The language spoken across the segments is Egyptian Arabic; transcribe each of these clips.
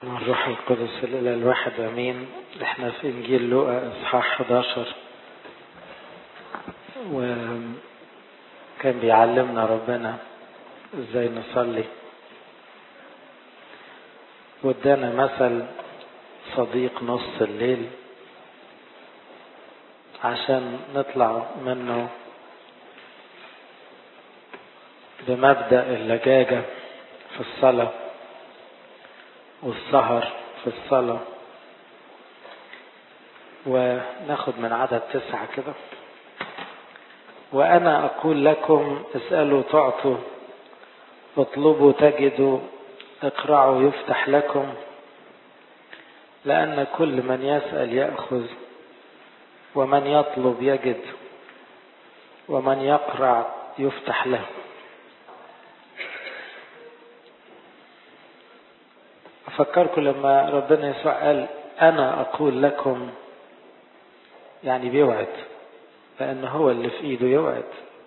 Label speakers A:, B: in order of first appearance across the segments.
A: الروح القدس الإله الواحد أمين احنا في إنجيل لوقا إصحاح 11 وكان بيعلمنا ربنا إزاي نصلي وادانا مثل صديق نص الليل عشان نطلع منه بمبدأ اللجاجة في الصلاة والسهر في الصلاة وناخد من عدد تسعة كده وأنا أقول لكم اسألوا تعطوا اطلبوا تجدوا اقرعوا يفتح لكم لأن كل من يسأل يأخذ ومن يطلب يجد ومن يقرع يفتح له أفكركم لما ربنا يسوع قال أنا أقول لكم يعني بيوعد لأن هو اللي في إيده يوعد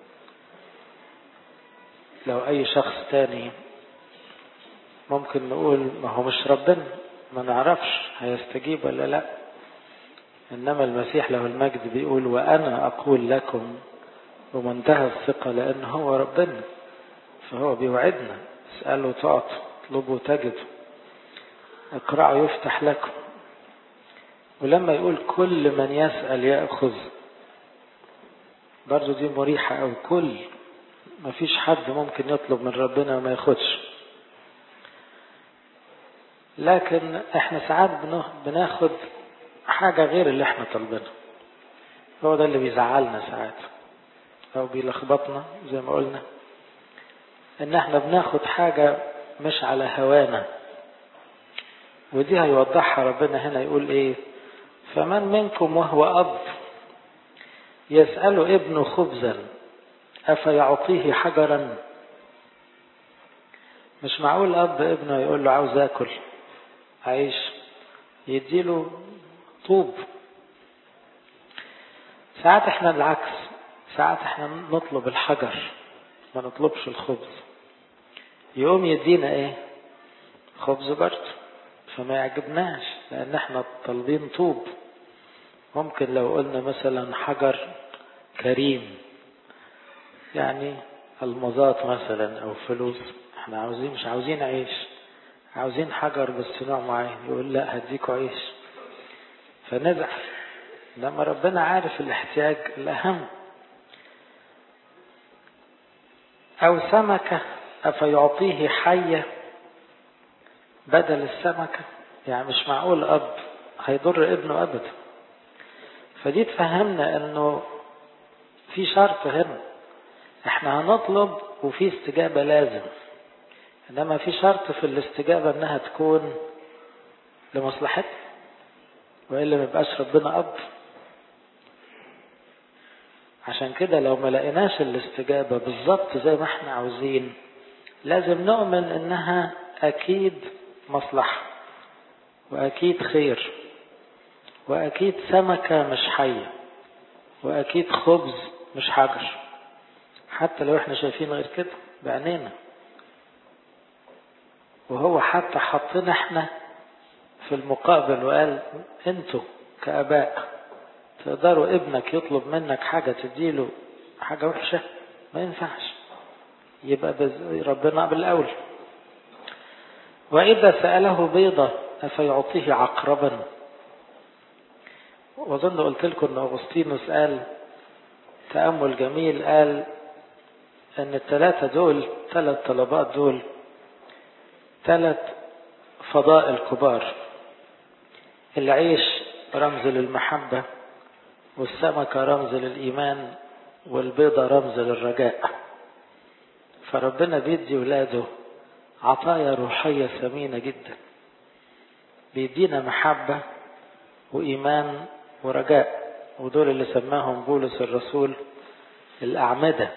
A: لو أي شخص تاني ممكن نقول ما هو مش ربنا ما نعرفش هيستجيب ولا لا إنما المسيح له المجد بيقول وأنا أقول لكم بمنتهى الثقة لأن هو ربنا فهو بيوعدنا اسألوا تعطوا اطلبوا تجدوا اقرأوا يفتح لكم ولما يقول كل من يسأل يأخذ برضو دي مريحة أو كل ما فيش حد ممكن يطلب من ربنا وما ياخدش لكن احنا ساعات بناخد حاجة غير اللي احنا طالبينها هو ده اللي بيزعلنا ساعات او بيلخبطنا زي ما قلنا ان احنا بناخد حاجة مش على هوانا ودي هيوضحها ربنا هنا يقول ايه فمن منكم وهو اب يسأل ابنه خبزا افيعطيه حجرا مش معقول اب ابنه يقول له عاوز اكل عيش يديله طوب ساعات احنا العكس ساعات احنا نطلب الحجر ما نطلبش الخبز يقوم يدينا ايه خبز برضه فما يعجبناش لان احنا طالبين طوب ممكن لو قلنا مثلا حجر كريم يعني المظات مثلا او فلوس احنا عاوزين مش عاوزين عيش عاوزين حجر بس نوع معين يقول لا هديكوا عيش فنزعل لما ربنا عارف الاحتياج الاهم او سمكة افيعطيه حية بدل السمكة يعني مش معقول اب هيضر ابنه ابدا فدي تفهمنا انه في شرط هنا احنا هنطلب وفي استجابة لازم انما في شرط في الاستجابة انها تكون لمصلحتنا والا ما يبقاش ربنا اب عشان كده لو ما لقيناش الاستجابة بالظبط زي ما احنا عاوزين لازم نؤمن انها اكيد مصلحة واكيد خير واكيد سمكة مش حية واكيد خبز مش حجر حتى لو احنا شايفين غير كده بعينينا وهو حتى حطنا احنا في المقابل وقال انتوا كاباء تقدروا ابنك يطلب منك حاجة تديله حاجة وحشة ما ينفعش يبقى ربنا بالأول وإذا سأله بيضة أفيعطيه عقربا وظن قلت لكم أن أغسطينوس قال تأمل جميل قال أن الثلاثة دول ثلاث طلبات دول ثلاث فضائل كبار العيش رمز للمحبة والسمكة رمز للإيمان والبيضة رمز للرجاء فربنا بيدي ولاده عطايا روحية ثمينة جدا بيدينا محبة وإيمان ورجاء ودول اللي سماهم بولس الرسول الأعمدة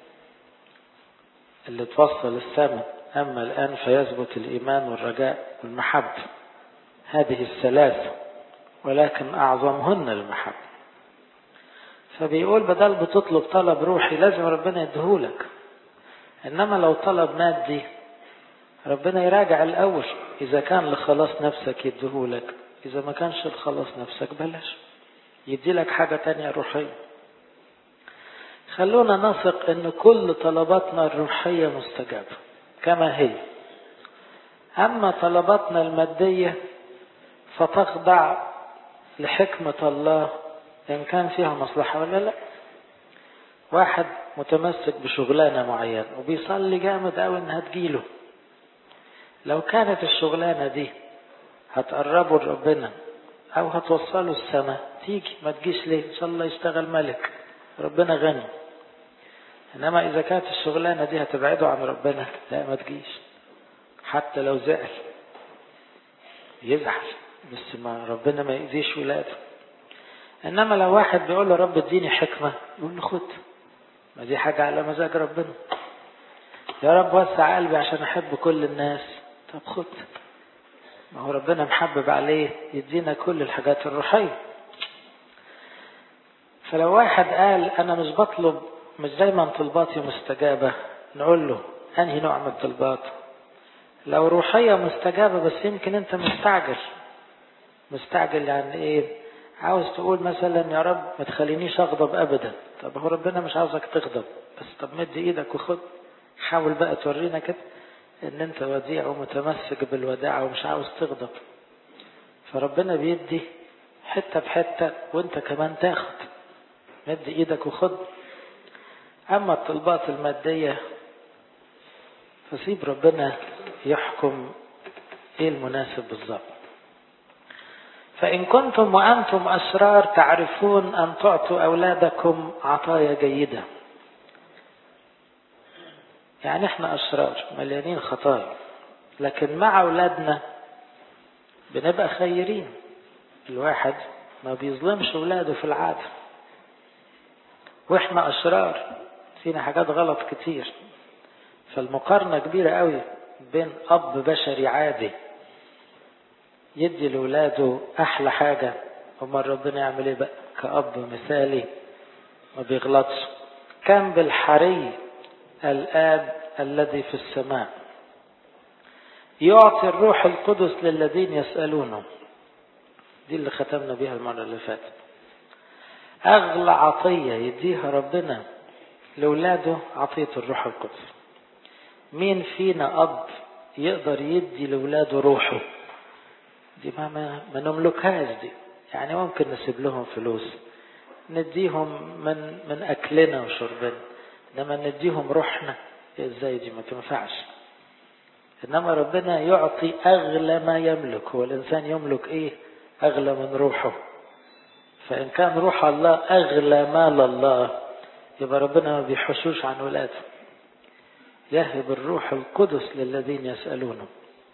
A: اللي توصل السماء أما الآن فيثبت الإيمان والرجاء والمحبة هذه الثلاثة ولكن أعظمهن المحبة فبيقول بدل بتطلب طلب روحي لازم ربنا يديهولك إنما لو طلب مادي ربنا يراجع الأول إذا كان لخلاص نفسك يديهولك إذا ما كانش لخلاص نفسك بلاش يدي لك حاجة تانية روحية خلونا نثق ان كل طلباتنا الروحية مستجابة كما هي اما طلباتنا المادية فتخضع لحكمة الله ان كان فيها مصلحة ولا لا واحد متمسك بشغلانة معينة وبيصلي جامد قوي انها تجيله لو كانت الشغلانة دي هتقربه لربنا او هتوصله السماء تيجي ما تجيش ليه ان شاء الله يشتغل ملك ربنا غني انما اذا كانت الشغلانه دي هتبعده عن ربنا لا ما تجيش حتى لو زعل يزعل بس ما ربنا ما يأذيش ولاده انما لو واحد بيقول له رب اديني حكمه يقول له خد ما دي حاجه على مزاج ربنا يا رب وسع قلبي عشان احب كل الناس طب خد ما هو ربنا محبب عليه يدينا كل الحاجات الروحيه فلو واحد قال انا مش بطلب مش دايما طلباتي مستجابة نقول له انهي نوع من الطلبات لو روحية مستجابة بس يمكن انت مستعجل مستعجل يعني ايه عاوز تقول مثلا يا رب ما تخلينيش اغضب ابدا طب هو ربنا مش عاوزك تغضب بس طب مد ايدك وخد حاول بقى تورينا كده ان انت وديع ومتمسك بالوداعة ومش عاوز تغضب فربنا بيدي حتة بحتة وانت كمان تاخد مد ايدك وخد اما الطلبات المادية فسيب ربنا يحكم ايه المناسب بالظبط فإن كنتم وأنتم أشرار تعرفون أن تعطوا أولادكم عطايا جيدة يعني احنا أشرار مليانين خطايا لكن مع أولادنا بنبقى خيرين الواحد ما بيظلمش أولاده في العادة واحنا أشرار فينا حاجات غلط كتير فالمقارنة كبيرة قوي بين أب بشري عادي يدي لولاده أحلى حاجة أمال ربنا يعمل إيه بقى كأب مثالي ما بيغلطش كان بالحري الآب الذي في السماء يعطي الروح القدس للذين يسألونه دي اللي ختمنا بيها المرة اللي فاتت أغلى عطية يديها ربنا لولاده عطية الروح القدس مين فينا أب يقدر يدي لولاده روحه دي ما, ما, ما نملكهاش دي يعني ممكن نسيب لهم فلوس نديهم من من أكلنا وشربنا إنما نديهم روحنا ازاي دي ما تنفعش إنما ربنا يعطي أغلى ما يملك هو الإنسان يملك إيه أغلى من روحه فإن كان روح الله أغلى مال الله يبقى ربنا ما بيحشوش عن ولاده يهب الروح القدس للذين يسألونه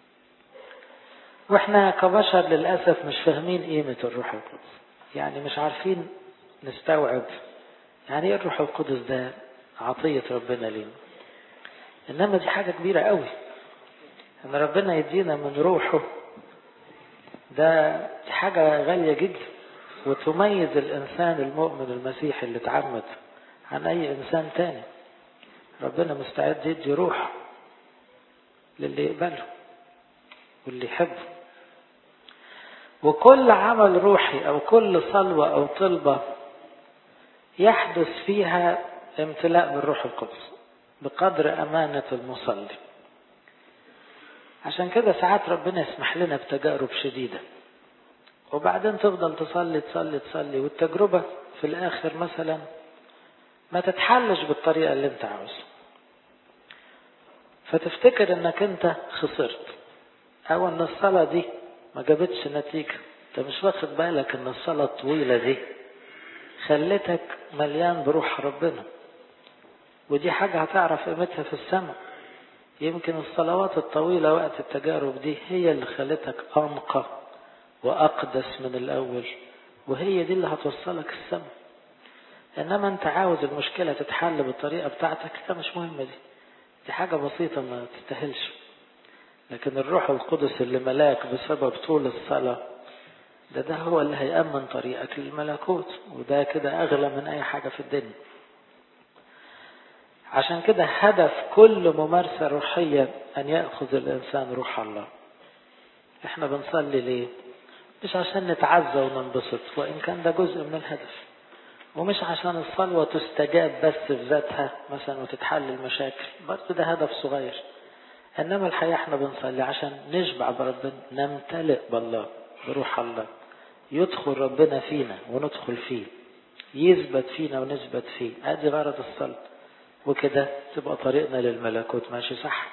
A: واحنا كبشر للأسف مش فاهمين قيمة الروح القدس يعني مش عارفين نستوعب يعني ايه الروح القدس ده عطية ربنا لينا انما دي حاجة كبيرة قوي ان ربنا يدينا من روحه ده دي حاجة غالية جدا وتميز الإنسان المؤمن المسيحي اللي اتعمد عن أي إنسان تاني ربنا مستعد يدي روح للي يقبله واللي يحبه وكل عمل روحي أو كل صلوة أو طلبة يحدث فيها امتلاء بالروح القدس بقدر أمانة المصلي عشان كده ساعات ربنا يسمح لنا بتجارب شديدة وبعدين تفضل تصلي تصلي تصلي والتجربة في الآخر مثلا ما تتحلش بالطريقة اللي انت عاوزها فتفتكر انك انت خسرت او ان الصلاة دي ما جابتش نتيجة انت مش واخد بالك ان الصلاة الطويلة دي خلتك مليان بروح ربنا ودي حاجة هتعرف قيمتها في السماء يمكن الصلوات الطويلة وقت التجارب دي هي اللي خلتك أنقى وأقدس من الأول وهي دي اللي هتوصلك السماء إنما أنت عاوز المشكلة تتحل بالطريقة بتاعتك لا مش مهمة دي دي حاجة بسيطة ما تستاهلش لكن الروح القدس اللي ملاك بسبب طول الصلاة ده ده هو اللي هيأمن طريقك للملكوت وده كده أغلى من أي حاجة في الدنيا عشان كده هدف كل ممارسة روحية أن يأخذ الإنسان روح الله احنا بنصلي ليه مش عشان نتعزى وننبسط وإن كان ده جزء من الهدف ومش عشان الصلوة تستجاب بس في ذاتها مثلا وتتحل المشاكل برضه ده هدف صغير إنما الحقيقة احنا بنصلي عشان نشبع بربنا نمتلئ بالله بروح الله يدخل ربنا فينا وندخل فيه يثبت فينا ونثبت فيه ادي غرض الصلاة وكده تبقى طريقنا للملكوت ماشي صح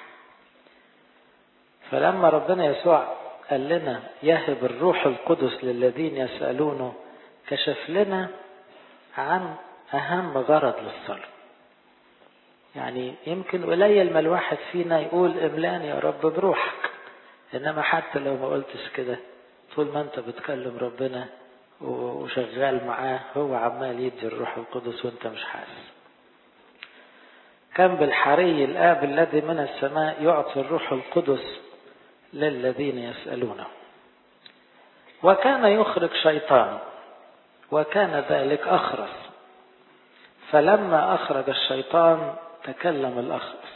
A: فلما ربنا يسوع قال لنا يهب الروح القدس للذين يسألونه كشف لنا عن أهم غرض للصلاة يعني يمكن قليل ما الواحد فينا يقول املاني يا رب بروحك انما حتى لو ما قلتش كده طول ما انت بتكلم ربنا وشغال معاه هو عمال يدي الروح القدس وانت مش حاسس كان بالحري الآب الذي من السماء يعطي الروح القدس للذين يسألونه وكان يخرج شيطان وكان ذلك أخرس فلما أخرج الشيطان تكلم الأخرس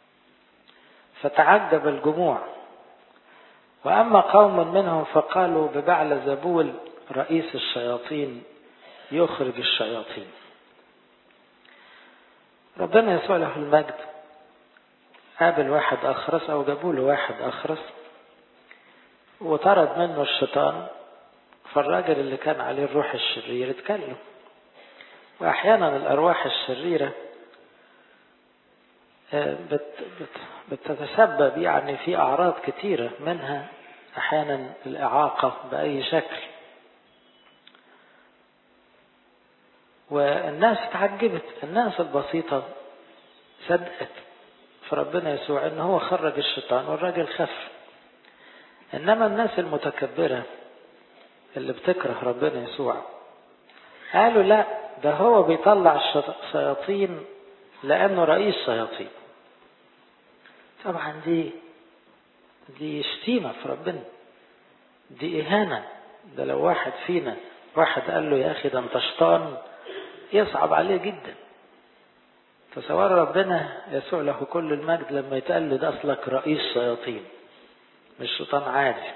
A: فتعجب الجموع وأما قوم منهم فقالوا ببعل زبول رئيس الشياطين يخرج الشياطين ربنا يسوع له المجد قابل واحد أخرس أو جابوا له واحد أخرس وطرد منه الشيطان فالراجل اللي كان عليه الروح الشرير اتكلم وأحيانا الأرواح الشريرة بت بت بتتسبب يعني في أعراض كتيرة منها أحيانا الإعاقة بأي شكل والناس تعجبت الناس البسيطة صدقت فربنا يسوع ان هو خرج الشيطان والراجل خف انما الناس المتكبرة اللي بتكره ربنا يسوع قالوا لا ده هو بيطلع الشياطين لانه رئيس شياطين طبعا دي دي شتيمة في ربنا دي إهانة ده لو واحد فينا واحد قال له يا أخي ده أنت شيطان يصعب عليه جدا تصور ربنا يسوع له كل المجد لما يتقال له ده أصلك رئيس شياطين مش شيطان عادي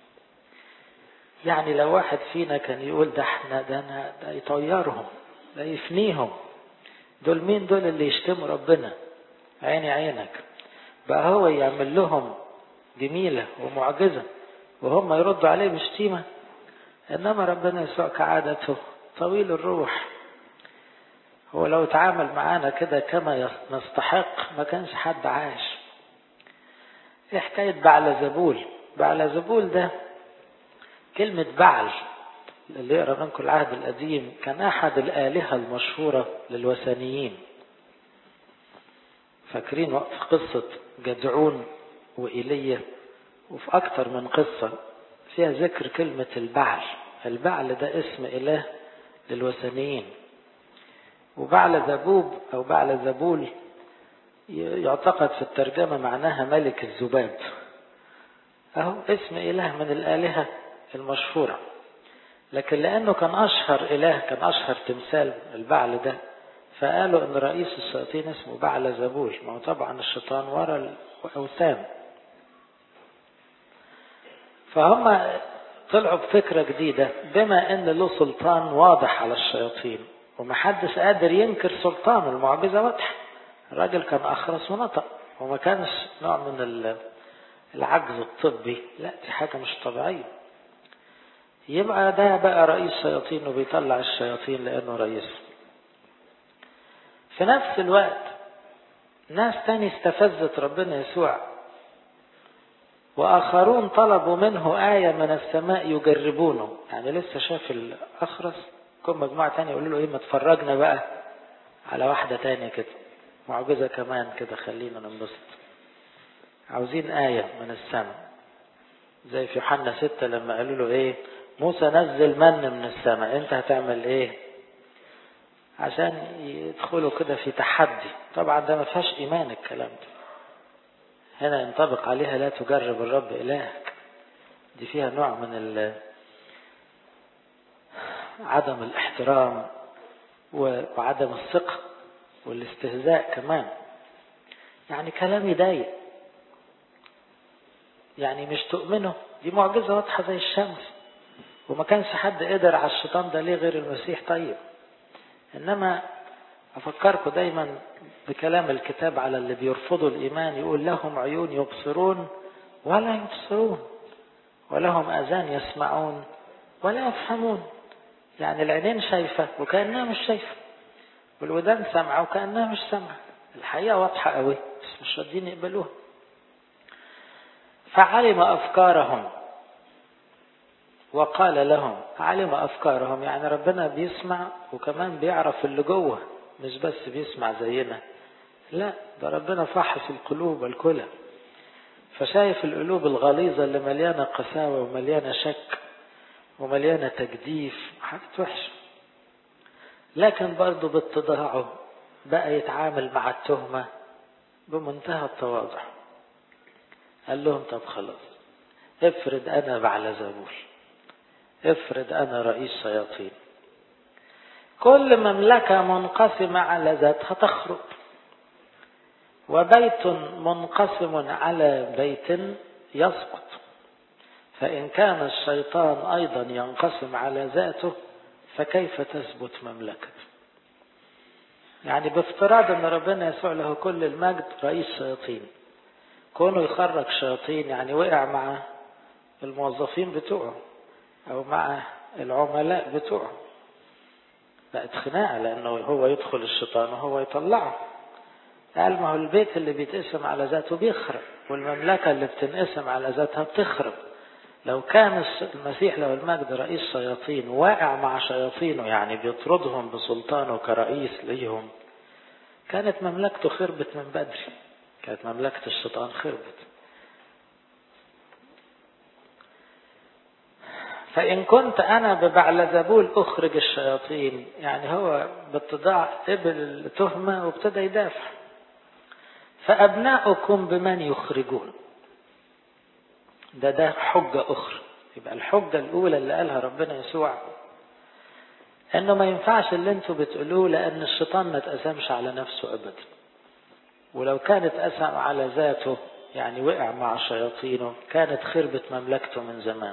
A: يعني لو واحد فينا كان يقول ده احنا ده انا ده يطيرهم ده يفنيهم دول مين دول اللي يشتموا ربنا عيني عينك بقى هو يعمل لهم جميلة ومعجزة وهم يردوا عليه بشتيمة إنما ربنا يسوع كعادته طويل الروح هو لو تعامل معانا كده كما نستحق ما كانش حد عاش ايه حكاية بعل زبول بعل زبول ده كلمة بعل اللي يقرا منكم العهد القديم كان أحد الآلهة المشهورة للوثنيين فاكرين وقت قصة جدعون وإيليا وفي أكتر من قصة فيها ذكر كلمة البعل البعل ده اسم إله للوثنيين وبعل زبوب أو بعل زبول يعتقد في الترجمة معناها ملك الذباب أهو اسم إله من الآلهة المشهورة لكن لأنه كان أشهر إله كان أشهر تمثال البعل ده فقالوا ان رئيس الشياطين اسمه بعل زبول ما هو طبعا الشيطان ورا الاوثان فهم طلعوا بفكرة جديدة بما ان له سلطان واضح على الشياطين ومحدش قادر ينكر سلطان المعجزة واضحة الراجل كان اخرس ونطق وما كانش نوع من العجز الطبي لا دي حاجة مش طبيعية يبقى ده بقى رئيس شياطين وبيطلع الشياطين لانه رئيس في نفس الوقت ناس تاني استفزت ربنا يسوع وآخرون طلبوا منه آية من السماء يجربونه يعني لسه شاف الأخرس كل مجموعة تانية يقولوا له إيه ما تفرجنا بقى على واحدة تانية كده معجزة كمان كده خلينا ننبسط عاوزين آية من السماء زي في يوحنا ستة لما قالوا له إيه موسى نزل من من السماء أنت هتعمل إيه عشان يدخلوا كده في تحدي طبعا ده ما فيهاش ايمان الكلام ده هنا ينطبق عليها لا تجرب الرب الهك دي فيها نوع من ال عدم الاحترام وعدم الثقة والاستهزاء كمان يعني كلام يضايق يعني مش تؤمنه دي معجزة واضحة زي الشمس وما كانش حد قدر على الشيطان ده ليه غير المسيح طيب انما افكركم دايما بكلام الكتاب على اللي بيرفضوا الايمان يقول لهم عيون يبصرون ولا يبصرون ولهم اذان يسمعون ولا يفهمون يعني العينين شايفة وكأنها مش شايفة والودان سامعة وكأنها مش سامعة الحقيقة واضحة قوي بس مش راضيين يقبلوها فعلم أفكارهم وقال لهم علم أفكارهم يعني ربنا بيسمع وكمان بيعرف اللي جوه مش بس بيسمع زينا لا ده ربنا فحص القلوب الكلى فشايف القلوب الغليظة اللي مليانة قساوة ومليانة شك ومليانة تجديف حاجات وحشة لكن برضه باتضاعه بقى يتعامل مع التهمة بمنتهى التواضع قال لهم طب خلاص افرض انا بعلزبول افرض انا رئيس شياطين كل مملكة منقسمة على ذاتها تخرب وبيت منقسم على بيت يسقط فإن كان الشيطان أيضا ينقسم على ذاته فكيف تثبت مملكته يعني بافتراض أن ربنا يسوع له كل المجد رئيس شياطين كونه يخرج شياطين يعني وقع مع الموظفين بتوعه أو مع العملاء بتوعه بقت خناقة لأنه هو يدخل الشيطان وهو يطلعه قال ما هو البيت اللي بيتقسم على ذاته بيخرب والمملكة اللي بتنقسم على ذاتها بتخرب لو كان المسيح له المجد رئيس شياطين واقع مع شياطينه يعني بيطردهم بسلطانه كرئيس ليهم كانت مملكته خربت من بدري كانت مملكة الشيطان خربت فإن كنت أنا ببعلزبول أخرج الشياطين يعني هو باتضاع قبل التهمة وابتدى يدافع فأبناؤكم بمن يخرجون ده ده حجة أخرى يبقى الحجة الأولى اللي قالها ربنا يسوع إنه ما ينفعش اللي أنتوا بتقولوه لأن الشيطان ما اتقسمش على نفسه أبدا ولو كان اتقسم على ذاته يعني وقع مع شياطينه كانت خربت مملكته من زمان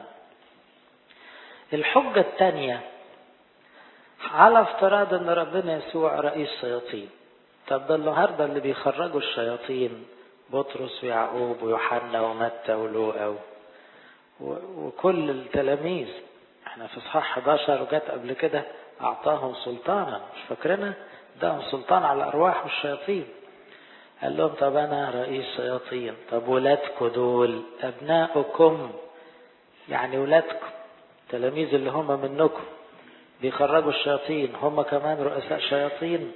A: الحجة الثانية على افتراض ان ربنا يسوع رئيس شياطين طب ده النهارده اللي بيخرجوا الشياطين بطرس ويعقوب ويوحنا ومتى ولوقا وكل التلاميذ احنا في اصحاح 11 وجت قبل كده اعطاهم سلطانا مش فاكرينها اداهم سلطان على الارواح والشياطين قال لهم طب انا رئيس شياطين طب ولادكم دول ابناؤكم يعني ولادكم التلاميذ اللي هم منكم بيخرجوا الشياطين هم كمان رؤساء شياطين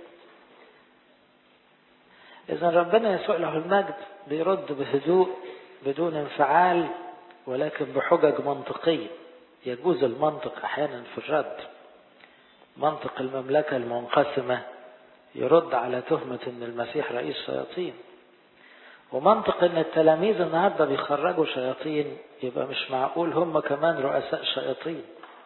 A: إذا ربنا يسوع له المجد بيرد بهدوء بدون انفعال ولكن بحجج منطقية يجوز المنطق أحيانا في الرد منطق المملكة المنقسمة يرد على تهمة أن المسيح رئيس شياطين ومنطق أن التلاميذ النهاردة بيخرجوا شياطين يبقى مش معقول هم كمان رؤساء شياطين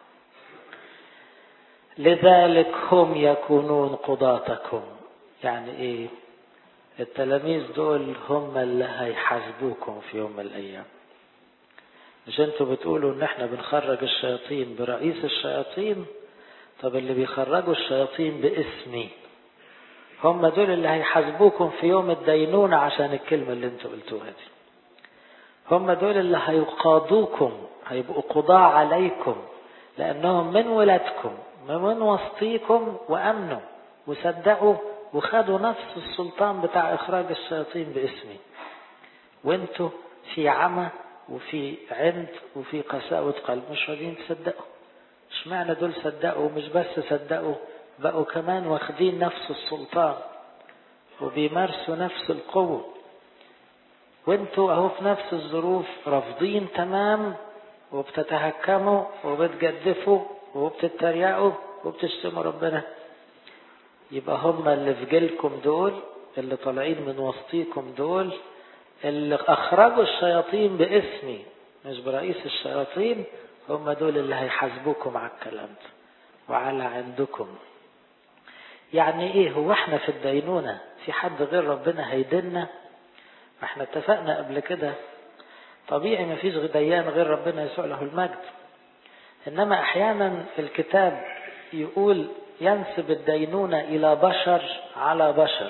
A: لذلك هم يكونون قضاتكم يعني ايه التلاميذ دول هم اللي هيحاسبوكم في يوم من الايام مش انتوا بتقولوا ان احنا بنخرج الشياطين برئيس الشياطين طب اللي بيخرجوا الشياطين باسمي هم دول اللي هيحاسبوكم في يوم الدينونة عشان الكلمة اللي انتوا قلتوها دي هم دول اللي هيقاضوكم هيبقوا قضاء عليكم لأنهم من ولادكم من وسطيكم وأمنوا وصدقوا وخدوا نفس السلطان بتاع إخراج الشياطين باسمي وانتوا في عمى وفي عند وفي قساوة قلب مش راضيين تصدقوا اشمعنى دول صدقوا ومش بس صدقوا بقوا كمان واخدين نفس السلطان وبيمارسوا نفس القوة وانتوا اهو في نفس الظروف رافضين تمام وبتتهكموا وبتجدفوا وبتتريقوا وبتشتموا ربنا يبقى هم اللي في جيلكم دول اللي طالعين من وسطيكم دول اللي اخرجوا الشياطين باسمي مش برئيس الشياطين هم دول اللي هيحاسبوكم على الكلام ده وعلى عندكم يعني ايه هو احنا في الدينونة في حد غير ربنا هيدنا احنا اتفقنا قبل كده طبيعي ما فيش ديان غير ربنا يسوع له المجد انما احيانا الكتاب يقول ينسب الدينونة الى بشر على بشر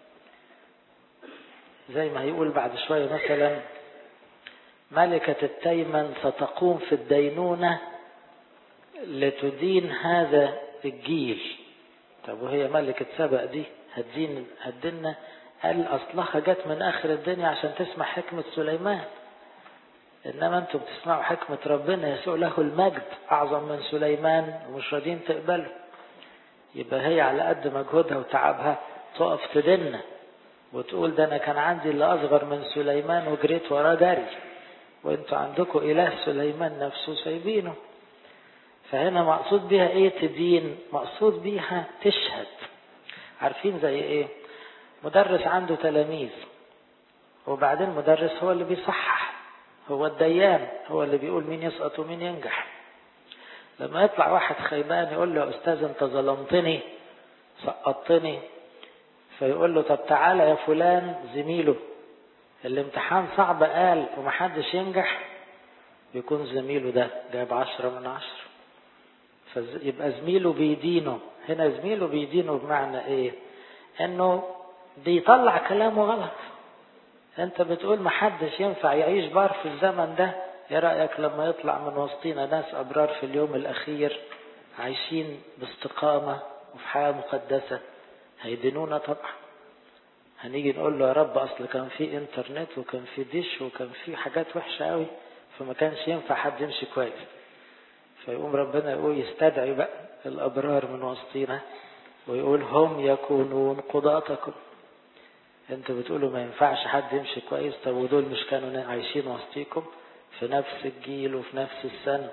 A: زي ما هيقول بعد شوية مثلا ملكة التيمن ستقوم في الدينونة لتدين هذا الجيل طب وهي ملكة سبق دي هتدين هتدينا قال أصلها جت من آخر الدنيا عشان تسمع حكمة سليمان إنما أنتم بتسمعوا حكمة ربنا يسوع له المجد أعظم من سليمان ومش راضيين تقبلوا يبقى هي على قد مجهودها وتعبها تقف تدنا وتقول ده أنا كان عندي اللي أصغر من سليمان وجريت وراه جري وانتوا عندكم إله سليمان نفسه سايبينه فهنا مقصود بيها ايه تدين مقصود بيها تشهد عارفين زي ايه مدرس عنده تلاميذ وبعدين مدرس هو اللي بيصحح هو الديان هو اللي بيقول مين يسقط ومين ينجح لما يطلع واحد خيبان يقول له يا استاذ انت ظلمتني سقطتني فيقول له طب تعالى يا فلان زميله الامتحان صعب قال ومحدش ينجح يكون زميله ده جايب عشرة من عشرة فيبقى زميله بيدينه هنا زميله بيدينه بمعنى ايه انه بيطلع كلامه غلط انت بتقول محدش ينفع يعيش بار في الزمن ده ايه رأيك لما يطلع من وسطينا ناس ابرار في اليوم الاخير عايشين باستقامة وفي حياة مقدسة هيدينونا طبعا هنيجي نقول له يا رب اصل كان في انترنت وكان في ديش وكان في حاجات وحشة قوي فما كانش ينفع حد يمشي كويس فيقوم ربنا يقول يستدعي بقى الأبرار من وسطينا ويقول هم يكونون قضاتكم انتوا بتقولوا ما ينفعش حد يمشي كويس طب ودول مش كانوا عايشين وسطيكم في نفس الجيل وفي نفس السنة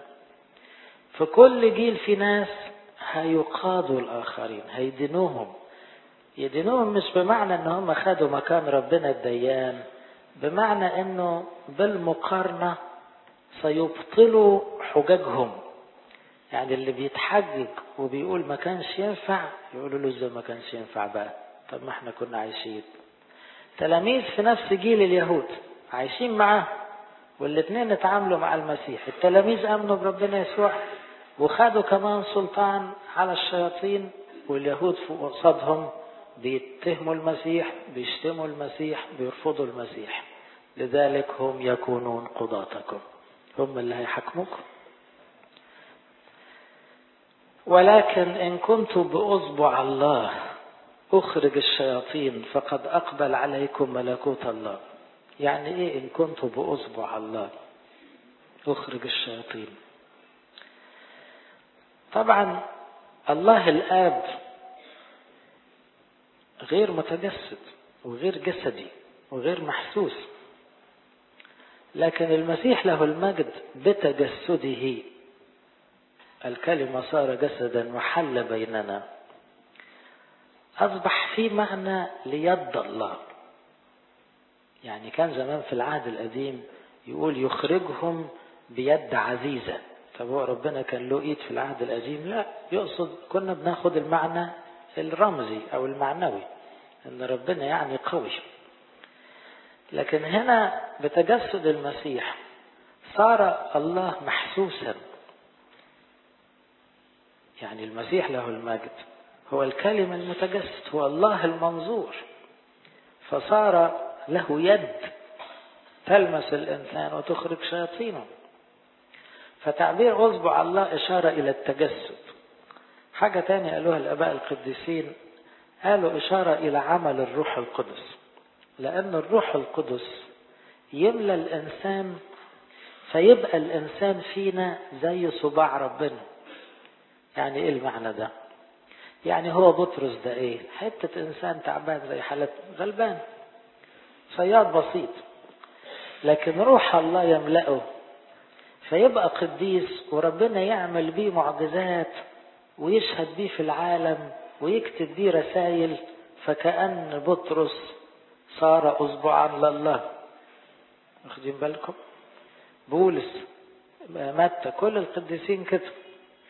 A: في كل جيل في ناس هيقادوا الآخرين هيدينوهم يدينوهم مش بمعنى ان هم خدوا مكان ربنا الديان بمعنى انه بالمقارنة سيبطلوا حججهم يعني اللي بيتحجج وبيقول ما كانش ينفع يقولوا له ازاي ما كانش ينفع بقى طب ما احنا كنا عايشين تلاميذ في نفس جيل اليهود عايشين معاه والاثنين اتعاملوا مع المسيح التلاميذ امنوا بربنا يسوع وخدوا كمان سلطان على الشياطين واليهود فوق قصادهم بيتهموا المسيح بيشتموا المسيح بيرفضوا المسيح لذلك هم يكونون قضاتكم هم اللي هيحكموكم ولكن إن كنت بأصبع الله أخرج الشياطين فقد أقبل عليكم ملكوت الله يعني إيه إن كنت بأصبع الله أخرج الشياطين طبعا الله الآب غير متجسد وغير جسدي وغير محسوس لكن المسيح له المجد بتجسده الكلمة صار جسدا وحل بيننا أصبح في معنى ليد الله يعني كان زمان في العهد القديم يقول يخرجهم بيد عزيزة طب هو ربنا كان له ايد في العهد القديم لا يقصد كنا بناخد المعنى الرمزي او المعنوي ان ربنا يعني قوي لكن هنا بتجسد المسيح صار الله محسوسا يعني المسيح له المجد هو الكلمة المتجسد هو الله المنظور فصار له يد تلمس الإنسان وتخرج شياطينه فتعبير أصبع الله إشارة إلى التجسد حاجة تانية قالوها الآباء القديسين قالوا إشارة إلى عمل الروح القدس لأن الروح القدس يملى الإنسان فيبقى الإنسان فينا زي صباع ربنا يعني إيه المعنى ده يعني هو بطرس ده إيه حتة إنسان تعبان زي حالة غلبان صياد بسيط لكن روح الله يملأه فيبقى قديس وربنا يعمل بيه معجزات ويشهد بيه في العالم ويكتب بيه رسائل فكأن بطرس صار أصبعا لله واخدين بالكم بولس متى كل القديسين كده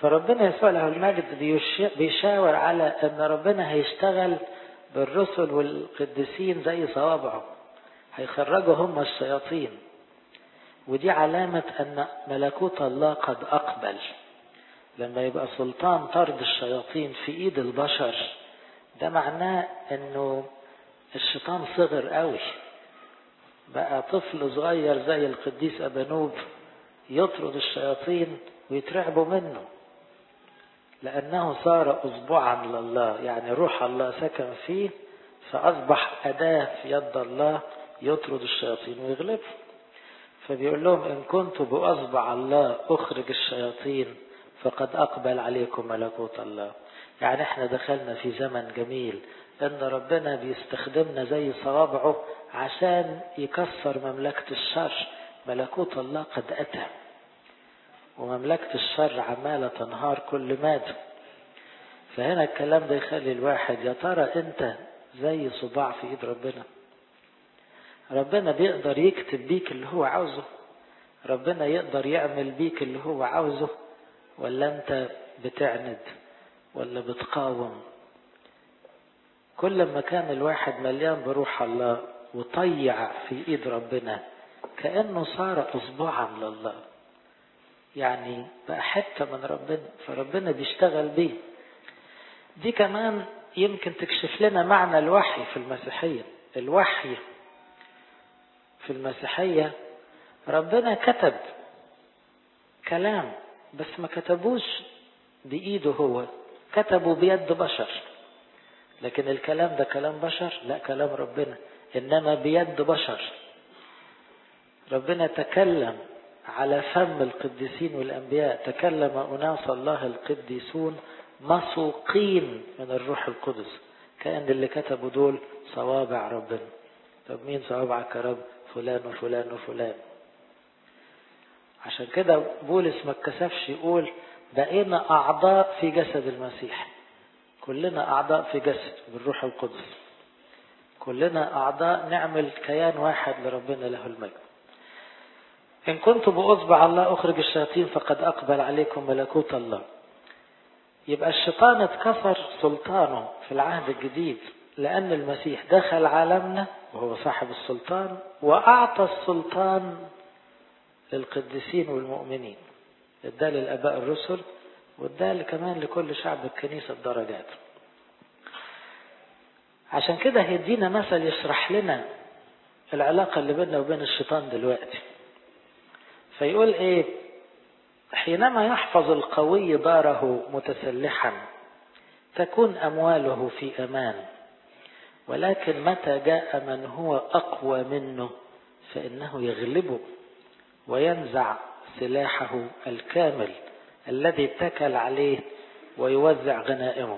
A: فربنا يسوع له المجد بيشاور على ان ربنا هيشتغل بالرسل والقديسين زي صوابعه هيخرجوا هم الشياطين ودي علامة ان ملكوت الله قد اقبل لما يبقى سلطان طرد الشياطين في ايد البشر ده معناه انه الشيطان صغر قوي بقى طفل صغير زي القديس ابانوب يطرد الشياطين ويترعبوا منه لأنه صار أصبعا لله يعني روح الله سكن فيه فأصبح أداة في يد الله يطرد الشياطين ويغلبهم فبيقول لهم إن كنت بأصبع الله أخرج الشياطين فقد أقبل عليكم ملكوت الله يعني احنا دخلنا في زمن جميل ان ربنا بيستخدمنا زي صوابعه عشان يكسر مملكة الشر ملكوت الله قد أتى ومملكة الشر عمالة تنهار كل مادة فهنا الكلام ده يخلي الواحد يا ترى انت زي صباع في ايد ربنا ربنا بيقدر يكتب بيك اللي هو عاوزه ربنا يقدر يعمل بيك اللي هو عاوزه ولا انت بتعند ولا بتقاوم كل ما كان الواحد مليان بروح الله وطيع في ايد ربنا كأنه صار اصبعا لله يعني بقى حتة من ربنا فربنا بيشتغل بيه دي كمان يمكن تكشف لنا معنى الوحي في المسيحية الوحي في المسيحية ربنا كتب كلام بس ما كتبوش بإيده هو كتبوا بيد بشر لكن الكلام ده كلام بشر لا كلام ربنا إنما بيد بشر ربنا تكلم على فم القديسين والأنبياء تكلم أناس الله القديسون مسوقين من الروح القدس كأن اللي كتبوا دول صوابع ربنا طب مين صوابعك يا رب فلان وفلان وفلان عشان كده بولس ما اتكسفش يقول بقينا أعضاء في جسد المسيح كلنا أعضاء في جسد بالروح القدس كلنا أعضاء نعمل كيان واحد لربنا له المجد إن كنت بأصبع الله أخرج الشياطين فقد أقبل عليكم ملكوت الله يبقى الشيطان اتكسر سلطانه في العهد الجديد لأن المسيح دخل عالمنا وهو صاحب السلطان وأعطى السلطان للقديسين والمؤمنين اداه للآباء الرسل واداه كمان لكل شعب الكنيسة الدرجات عشان كده هيدينا مثل يشرح لنا العلاقة اللي بيننا وبين الشيطان دلوقتي فيقول ايه حينما يحفظ القوي داره متسلحا تكون امواله في امان ولكن متى جاء من هو اقوى منه فانه يغلبه وينزع سلاحه الكامل الذي اتكل عليه ويوزع غنائمه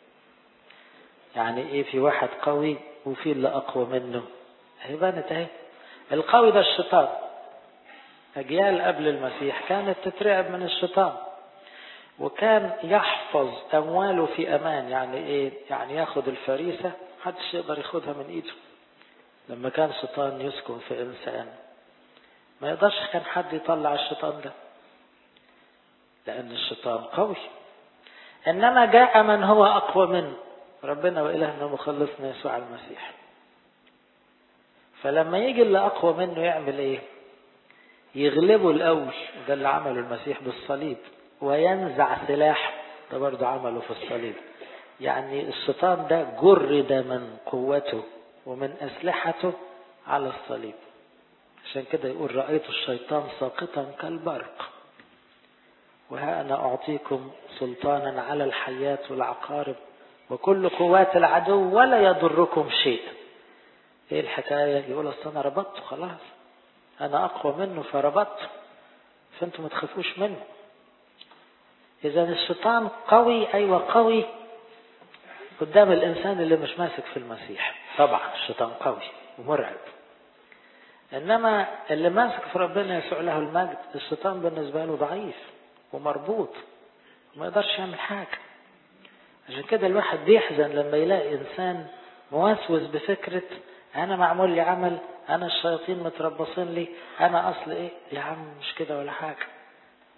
A: يعني ايه في واحد قوي وفي اللي اقوى منه هي بانت اهي القوي ده الشيطان أجيال قبل المسيح كانت تترعب من الشيطان وكان يحفظ أمواله في أمان يعني إيه؟ يعني ياخد الفريسة محدش يقدر ياخدها من إيده لما كان شيطان يسكن في إنسان ما يقدرش كان حد يطلع الشيطان ده لأن الشيطان قوي إنما جاء من هو أقوى منه ربنا وإلهنا مخلصنا يسوع المسيح فلما يجي اللي أقوى منه يعمل إيه؟ يغلبه الأول ده اللي عمله المسيح بالصليب وينزع سلاحه ده برضه عمله في الصليب يعني الشيطان ده جرد من قوته ومن أسلحته على الصليب عشان كده يقول رأيت الشيطان ساقطا كالبرق وها أنا أعطيكم سلطانا على الحيات والعقارب وكل قوات العدو ولا يضركم شيء ايه الحكاية يقول اصل انا ربطته خلاص انا اقوى منه فربطته فانتوا ما تخافوش منه اذا الشيطان قوي ايوه قوي قدام الانسان اللي مش ماسك في المسيح طبعا الشيطان قوي ومرعب انما اللي ماسك في ربنا يسوع له المجد الشيطان بالنسبه له ضعيف ومربوط وما يقدرش يعمل حاجه عشان كده الواحد بيحزن لما يلاقي انسان موسوس بفكره انا معمول لي عمل انا الشياطين متربصين لي انا اصل ايه يا عم مش كده ولا حاجه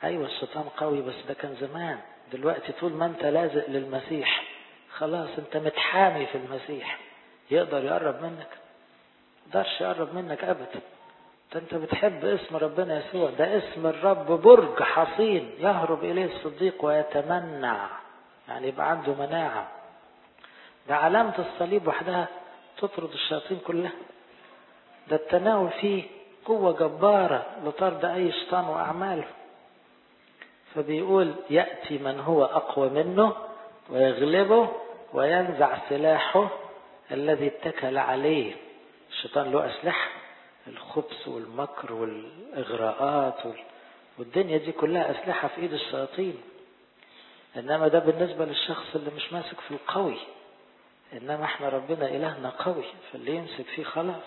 A: ايوه الشيطان قوي بس ده كان زمان دلوقتي طول ما انت لازق للمسيح خلاص انت متحامي في المسيح يقدر يقرب منك يقدرش يقرب منك ابدا ده انت بتحب اسم ربنا يسوع ده اسم الرب برج حصين يهرب اليه الصديق ويتمنع يعني يبقى عنده مناعة ده علامة الصليب وحدها تطرد الشياطين كلها ده التناول فيه قوة جبارة لطرد أي شيطان وأعماله فبيقول يأتي من هو أقوى منه ويغلبه وينزع سلاحه الذي اتكل عليه الشيطان له أسلحة الخبث والمكر والإغراءات والدنيا دي كلها أسلحة في إيد الشياطين إنما ده بالنسبة للشخص اللي مش ماسك في القوي إنما إحنا ربنا إلهنا قوي فاللي يمسك فيه خلاص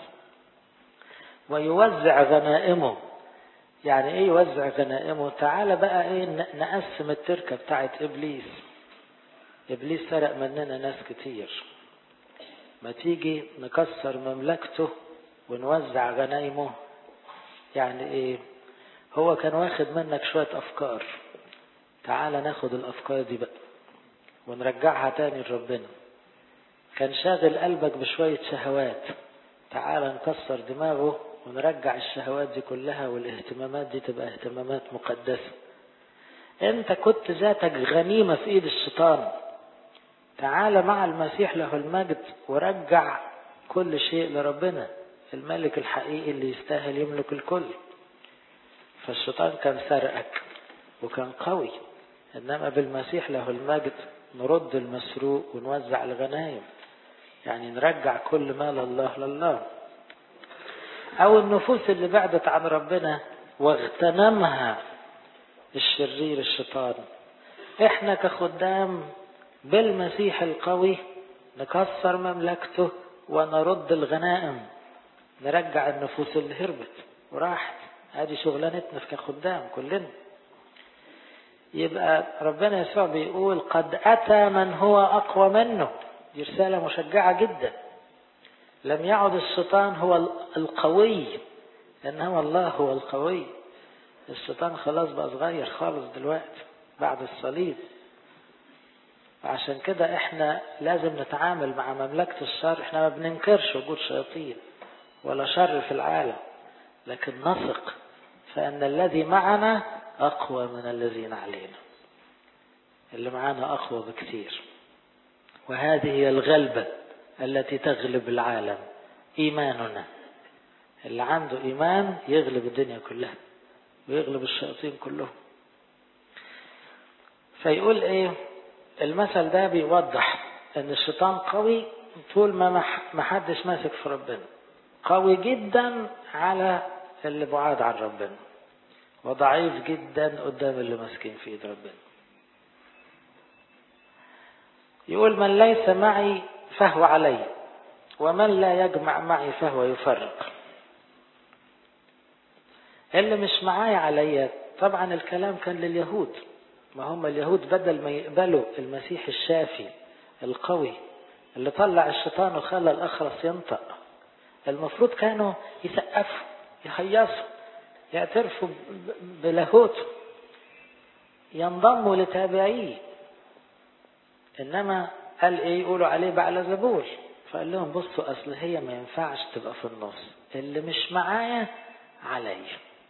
A: ويوزع غنائمه يعني ايه يوزع غنائمه تعالى بقى ايه نقسم التركة بتاعت ابليس ابليس سرق مننا ناس كتير ما تيجي نكسر مملكته ونوزع غنايمه يعني ايه هو كان واخد منك شوية افكار تعالى ناخد الافكار دي بقى ونرجعها تاني لربنا كان شاغل قلبك بشوية شهوات تعالى نكسر دماغه ونرجع الشهوات دي كلها والاهتمامات دي تبقى اهتمامات مقدسة انت كنت ذاتك غنيمة في ايد الشيطان تعال مع المسيح له المجد ورجع كل شيء لربنا الملك الحقيقي اللي يستاهل يملك الكل فالشيطان كان سرقك وكان قوي انما بالمسيح له المجد نرد المسروق ونوزع الغنايم يعني نرجع كل مال الله لله او النفوس اللي بعدت عن ربنا واغتنمها الشرير الشيطان احنا كخدام بالمسيح القوي نكسر مملكته ونرد الغنائم نرجع النفوس اللي هربت وراحت ادي شغلانتنا كخدام كلنا يبقى ربنا يسوع بيقول قد اتى من هو اقوى منه دي رساله مشجعه جدا لم يعد الشيطان هو القوي انما الله هو القوي الشيطان خلاص بقى صغير خالص دلوقتي بعد الصليب عشان كده احنا لازم نتعامل مع مملكة الشر احنا ما بننكرش وجود شياطين ولا شر في العالم لكن نثق فان الذي معنا اقوى من الذين علينا اللي معانا اقوى بكثير وهذه هي الغلبه التي تغلب العالم ايماننا اللي عنده ايمان يغلب الدنيا كلها ويغلب الشياطين كلهم فيقول ايه المثل ده بيوضح ان الشيطان قوي طول ما ما حدش ماسك في ربنا قوي جدا على اللي بعاد عن ربنا وضعيف جدا قدام اللي ماسكين في ايد ربنا يقول من ليس معي فهو علي ومن لا يجمع معي فهو يفرق اللي مش معايا عليا طبعا الكلام كان لليهود ما هم اليهود بدل ما يقبلوا المسيح الشافي القوي اللي طلع الشيطان وخلى الأخرس ينطق المفروض كانوا يسقفوا يهيصوا يعترفوا بلاهوته ينضموا لتابعيه انما قال ايه يقولوا عليه بعلى زبول فقال لهم بصوا اصل هي ما ينفعش تبقى في النص اللي مش معايا عليا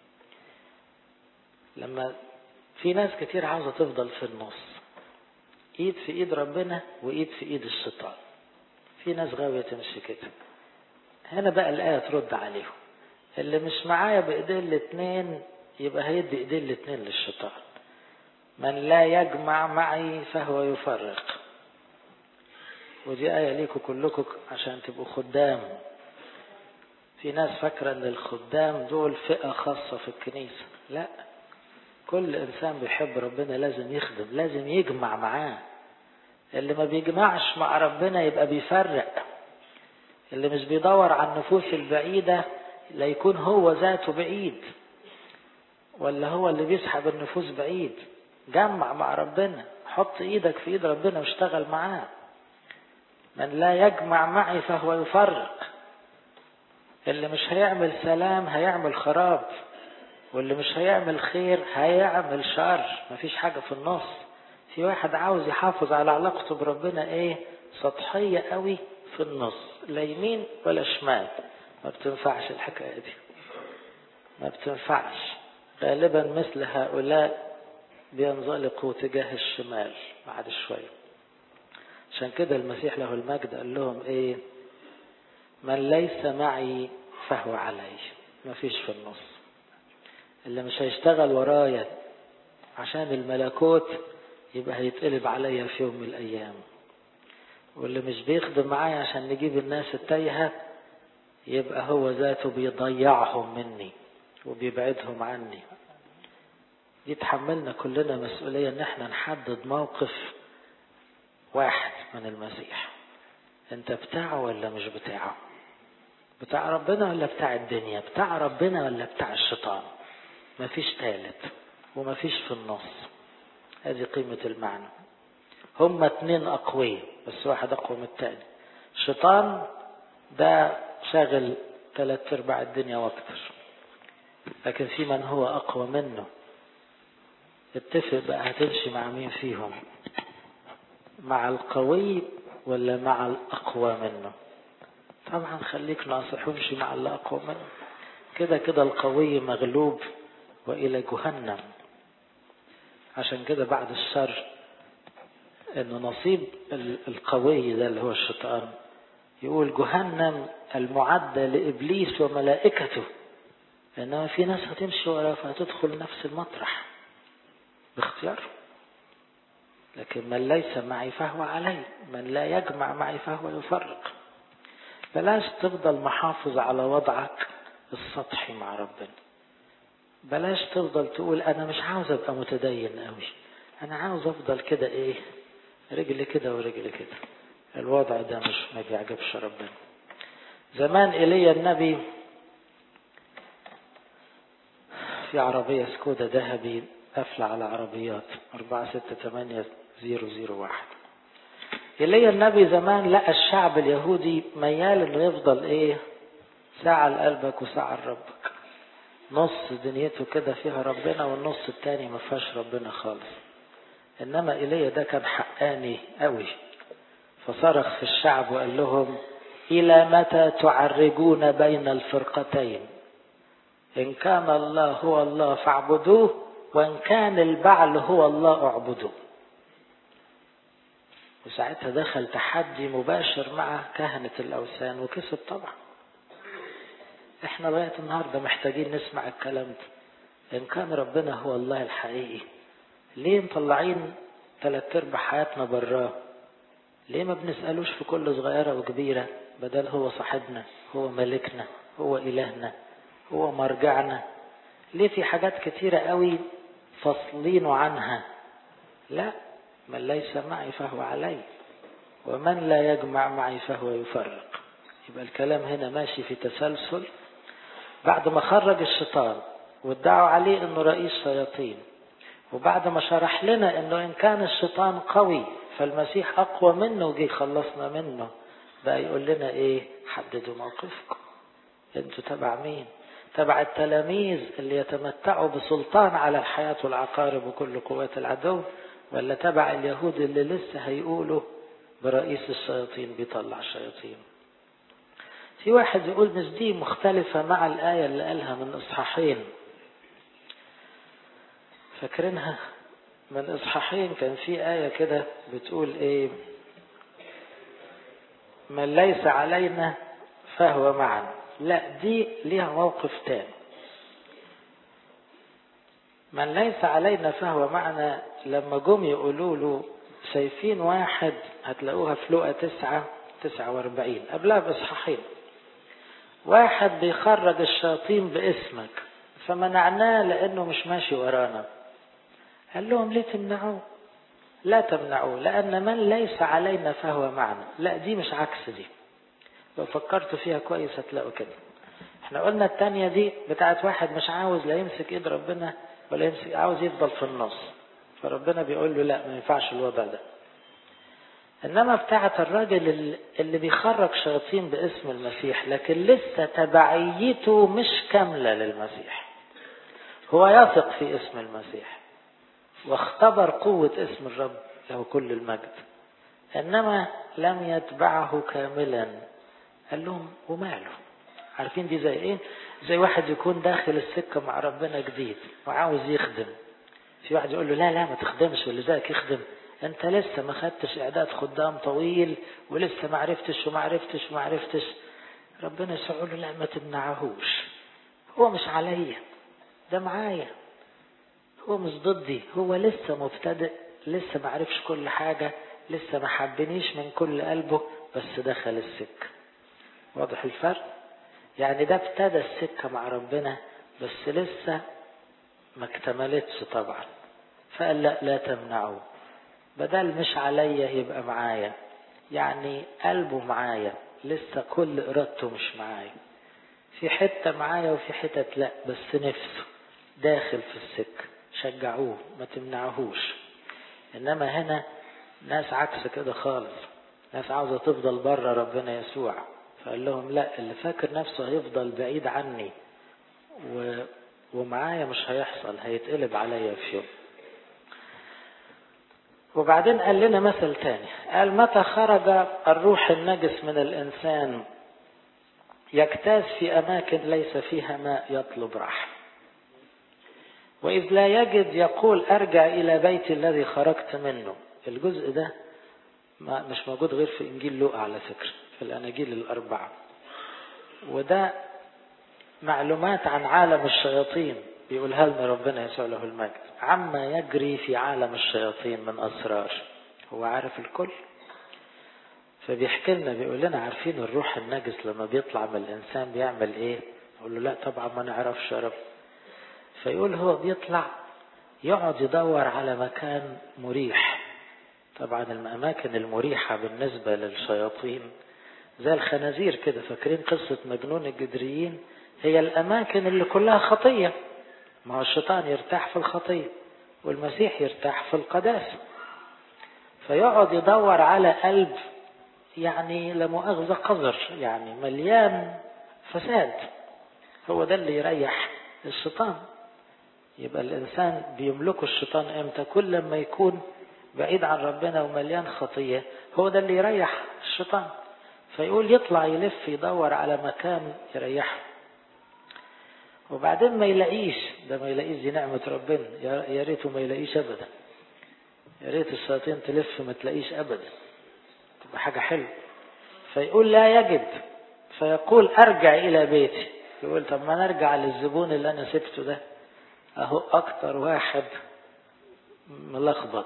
A: لما في ناس كتير عاوزة تفضل في النص ايد في ايد ربنا وايد في ايد الشيطان في ناس غاوية تمشي كده هنا بقى الآية ترد عليهم اللي مش معايا بإيدين الاتنين يبقى هيدي إيدين الاتنين للشيطان من لا يجمع معي فهو يفرق ودي آية ليكم كلكم عشان تبقوا خدام في ناس فاكرة ان الخدام دول فئة خاصة في الكنيسة لا كل انسان بيحب ربنا لازم يخدم لازم يجمع معاه اللي ما بيجمعش مع ربنا يبقى بيفرق اللي مش بيدور على النفوس البعيدة لا يكون هو ذاته بعيد ولا هو اللي بيسحب النفوس بعيد جمع مع ربنا حط ايدك في ايد ربنا واشتغل معاه من لا يجمع معي فهو يفرق اللي مش هيعمل سلام هيعمل خراب واللي مش هيعمل خير هيعمل شر مفيش حاجة في النص في واحد عاوز يحافظ على علاقته بربنا ايه سطحية قوي في النص لا يمين ولا شمال ما بتنفعش الحكاية دي ما بتنفعش غالبا مثل هؤلاء بينزلقوا تجاه الشمال بعد شوية عشان كده المسيح له المجد قال لهم ايه من ليس معي فهو علي ما فيش في النص اللي مش هيشتغل ورايا عشان الملكوت يبقى هيتقلب عليا في يوم من الايام واللي مش بيخدم معايا عشان نجيب الناس التايهه يبقى هو ذاته بيضيعهم مني وبيبعدهم عني دي تحملنا كلنا مسؤولية ان احنا نحدد موقف واحد من المسيح انت بتاعه ولا مش بتاعه بتاع ربنا ولا بتاع الدنيا بتاع ربنا ولا بتاع الشيطان مفيش تالت ومفيش في النص هذه قيمة المعنى هما اتنين أقوياء بس واحد أقوى من التاني الشيطان ده شاغل ثلاث أرباع الدنيا وأكتر لكن في من هو أقوى منه اتفق بقى هتمشي مع مين فيهم مع القوي ولا مع الأقوى منه طبعا خليك ناصح وامشي مع اللي أقوى منه كده كده القوي مغلوب وإلى جهنم عشان كده بعد الشر ان نصيب القوي ده اللي هو الشيطان يقول جهنم المعدة لإبليس وملائكته إنما في ناس هتمشي وراه فهتدخل نفس المطرح باختيار لكن من ليس معي فهو علي من لا يجمع معي فهو يفرق بلاش تفضل محافظ على وضعك السطحي مع ربنا بلاش تفضل تقول انا مش عاوز ابقى متدين قوي انا عاوز افضل كده ايه رجل كده ورجل كده الوضع ده مش ما بيعجبش ربنا زمان ايليا النبي في عربية سكودا ذهبي قافلة على عربيات أربعة ستة تمانية زيرو زيرو واحد إيليا النبي زمان لقى الشعب اليهودي ميال إنه يفضل إيه ساعة لقلبك وساعة لربك نص دنيته كده فيها ربنا والنص التاني ما فيهاش ربنا خالص إنما إيليا ده كان حقاني قوي فصرخ في الشعب وقال لهم إلى متى تعرجون بين الفرقتين إن كان الله هو الله فاعبدوه وإن كان البعل هو الله اعبدوه وساعتها دخل تحدي مباشر مع كهنة الأوثان وكسب طبعا احنا لغاية النهاردة محتاجين نسمع الكلام ده إن كان ربنا هو الله الحقيقي ليه مطلعين ثلاث ارباع حياتنا براه ليه ما بنسألوش في كل صغيرة وكبيرة بدل هو صاحبنا هو ملكنا هو إلهنا هو مرجعنا ليه في حاجات كتيرة قوي فاصلين عنها لا من ليس معي فهو علي ومن لا يجمع معي فهو يفرق يبقى الكلام هنا ماشي في تسلسل بعد ما خرج الشيطان وادعوا عليه انه رئيس شياطين وبعد ما شرح لنا انه ان كان الشيطان قوي فالمسيح اقوى منه وجي خلصنا منه بقى يقول لنا ايه حددوا موقفكم انتوا تبع مين تبع التلاميذ اللي يتمتعوا بسلطان على الحياة والعقارب وكل قوات العدو ولا تبع اليهود اللي لسه هيقولوا برئيس الشياطين بيطلع الشياطين في واحد يقول مش دي مختلفة مع الآية اللي قالها من إصحاحين فاكرينها من إصحاحين كان في آية كده بتقول إيه من ليس علينا فهو معنا لا دي ليها موقف تاني من ليس علينا فهو معنا لما جم يقولوا له شايفين واحد هتلاقوها في لقى تسعة تسعة واربعين قبلها بإصحاحين واحد بيخرج الشياطين باسمك فمنعناه لأنه مش ماشي ورانا قال لهم ليه تمنعوه لا تمنعوه لأن من ليس علينا فهو معنا لا دي مش عكس دي لو فكرتوا فيها كويس هتلاقوا كده احنا قلنا التانية دي بتاعت واحد مش عاوز لا يمسك ايد ربنا ولا يمسك عاوز يفضل في النص فربنا بيقول له لا ما ينفعش الوضع ده انما بتاعت الراجل اللي بيخرج شياطين باسم المسيح لكن لسه تبعيته مش كاملة للمسيح هو يثق في اسم المسيح واختبر قوة اسم الرب له كل المجد إنما لم يتبعه كاملا قال لهم وماله عارفين دي زي ايه زي واحد يكون داخل السكة مع ربنا جديد وعاوز يخدم في واحد يقول له لا لا ما تخدمش واللي زيك يخدم انت لسه ما خدتش اعداد خدام طويل ولسه ما عرفتش وما عرفتش وما عرفتش ربنا يقول له لا ما تمنعهوش هو مش عليا ده معايا هو مش ضدي هو لسه مبتدئ لسه ما عرفش كل حاجة لسه ما حبنيش من كل قلبه بس دخل السكة واضح الفرق يعني ده ابتدى السكة مع ربنا بس لسه ما اكتملتش طبعا فقال لا لا تمنعوا بدل مش عليا يبقى معايا يعني قلبه معايا لسه كل ارادته مش معايا في حتة معايا وفي حتة لا بس نفسه داخل في السكة شجعوه ما تمنعهوش انما هنا ناس عكس كده خالص ناس عاوزة تفضل بره ربنا يسوع فقال لهم لا اللي فاكر نفسه هيفضل بعيد عني و... ومعايا مش هيحصل هيتقلب عليا في يوم وبعدين قال لنا مثل تاني قال متى خرج الروح النجس من الإنسان يجتاز في أماكن ليس فيها ماء يطلب راحة وإذ لا يجد يقول أرجع إلى بيتي الذي خرجت منه الجزء ده ما مش موجود غير في إنجيل لوقا على فكرة في الأناجيل الأربعة وده معلومات عن عالم الشياطين بيقولها لنا ربنا يسوع له المجد عما يجري في عالم الشياطين من أسرار هو عارف الكل فبيحكي لنا بيقول لنا عارفين الروح النجس لما بيطلع من الإنسان بيعمل إيه يقول له لا طبعا ما نعرفش يا رب فيقول هو بيطلع يقعد يدور على مكان مريح طبعا الأماكن المريحة بالنسبة للشياطين زي الخنازير كده فاكرين قصة مجنون الجدريين هي الأماكن اللي كلها خطية ما هو الشيطان يرتاح في الخطية والمسيح يرتاح في القداسة فيقعد يدور على قلب يعني لمؤاخذة قذر يعني مليان فساد هو ده اللي يريح الشيطان يبقى الإنسان بيملكه الشيطان امتى كل لما يكون بعيد عن ربنا ومليان خطية هو ده اللي يريح الشيطان فيقول يطلع يلف يدور على مكان يريحه وبعدين ما يلاقيش ده ما يلاقيش دي نعمة ربنا يا ريته ما يلاقيش أبدا يا ريت الشياطين تلف ما تلاقيش أبدا تبقى حاجة حلوة فيقول لا يجد فيقول أرجع إلى بيتي يقول طب ما نرجع للزبون اللي أنا سبته ده أهو أكتر واحد ملخبط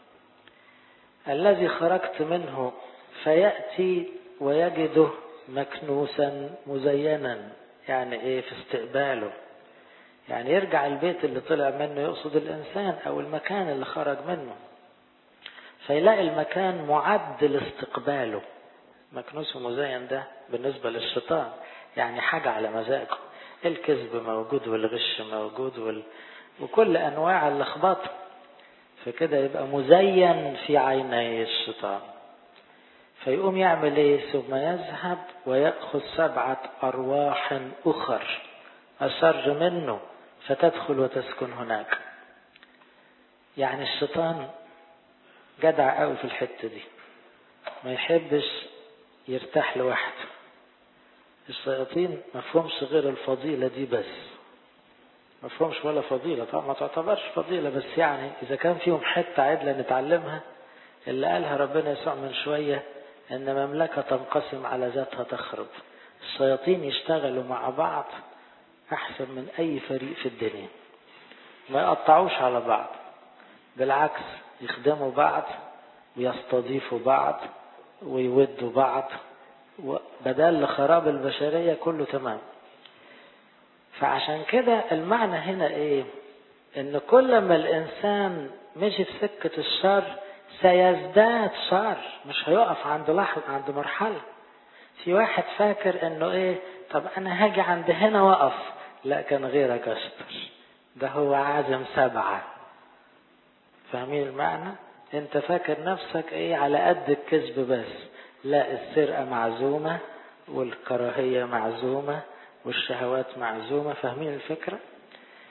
A: الذي خرجت منه فيأتي ويجده مكنوسا مزينا يعني ايه في استقباله يعني يرجع البيت اللي طلع منه يقصد الانسان او المكان اللي خرج منه فيلاقي المكان معد لاستقباله مكنوس ومزين ده بالنسبة للشيطان يعني حاجة على مزاجه الكذب موجود والغش موجود وال... وكل انواع اللخبطه فكده يبقى مزين في عيني الشيطان فيقوم يعمل ايه ثم يذهب ويأخذ سبعة أرواح أخر أشر منه فتدخل وتسكن هناك يعني الشيطان جدع قوي في الحتة دي ما يحبش يرتاح لوحده الشياطين ما فهمش غير الفضيلة دي بس ما فهمش ولا فضيلة طبعا ما تعتبرش فضيلة بس يعني إذا كان فيهم حتة عدلة نتعلمها اللي قالها ربنا يسوع من شوية ان مملكة تنقسم على ذاتها تخرب الشياطين يشتغلوا مع بعض احسن من اي فريق في الدنيا ما يقطعوش على بعض بالعكس يخدموا بعض ويستضيفوا بعض ويودوا بعض بدل لخراب البشرية كله تمام فعشان كده المعنى هنا ايه ان كل ما الانسان مشي في سكة الشر سيزداد شر مش هيقف عند لحظة عند مرحلة في واحد فاكر انه ايه طب انا هاجي عند هنا واقف لا كان غيرك اشطر ده هو عازم سبعة فاهمين المعنى انت فاكر نفسك ايه على قد الكذب بس لا السرقة معزومة والكراهية معزومة والشهوات معزومة فاهمين الفكرة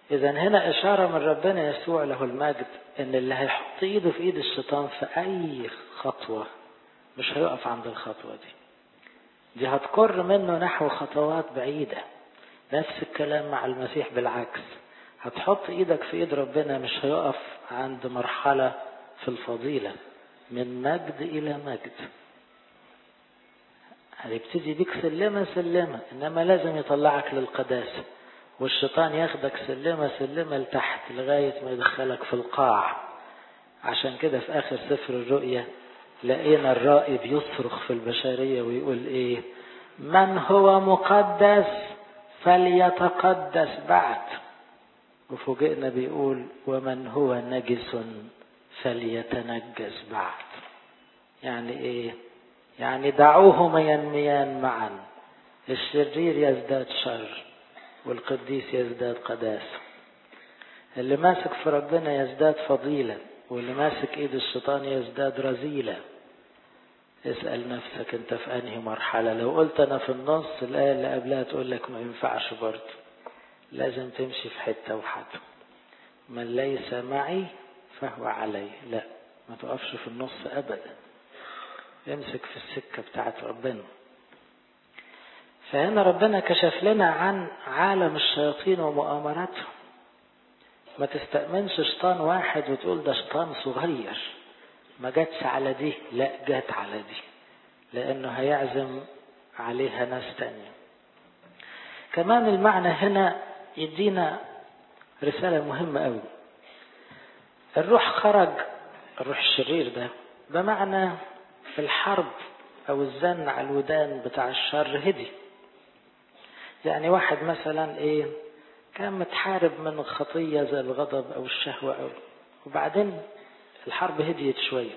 A: إذا هنا إشارة من ربنا يسوع له المجد إن اللي هيحط إيده في إيد الشيطان في أي خطوة مش هيقف عند الخطوة دي دي هتكر منه نحو خطوات بعيدة نفس الكلام مع المسيح بالعكس هتحط إيدك في إيد ربنا مش هيقف عند مرحلة في الفضيلة من مجد إلى مجد هيبتدي بيك سلمة سلمة إنما لازم يطلعك للقداسة والشيطان ياخدك سلمة سلمة لتحت لغاية ما يدخلك في القاع عشان كده في آخر سفر الرؤيا لقينا الرائي بيصرخ في البشرية ويقول إيه من هو مقدس فليتقدس بعد وفوجئنا بيقول ومن هو نجس فليتنجس بعد يعني ايه يعني دعوهما ينميان معا الشرير يزداد شر والقديس يزداد قداسة اللي ماسك في ربنا يزداد فضيلة واللي ماسك ايد الشيطان يزداد رذيلة اسأل نفسك انت في انهي مرحلة لو قلت انا في النص الآية اللي قبلها تقول لك ما ينفعش برضه لازم تمشي في حتة وحدة من ليس معي فهو علي لا ما تقفش في النص ابدا امسك في السكة بتاعت ربنا فهنا ربنا كشف لنا عن عالم الشياطين ومؤامراتهم ما تستأمنش شيطان واحد وتقول ده شيطان صغير ما جاتش على دي لا جات على دي لأنه هيعزم عليها ناس تانية كمان المعنى هنا يدينا رسالة مهمة قوي الروح خرج الروح الشرير ده بمعنى الحرب أو الزن على الودان بتاع الشر هدي يعني واحد مثلا ايه كان متحارب من الخطية زي الغضب أو الشهوة أو وبعدين الحرب هديت شوية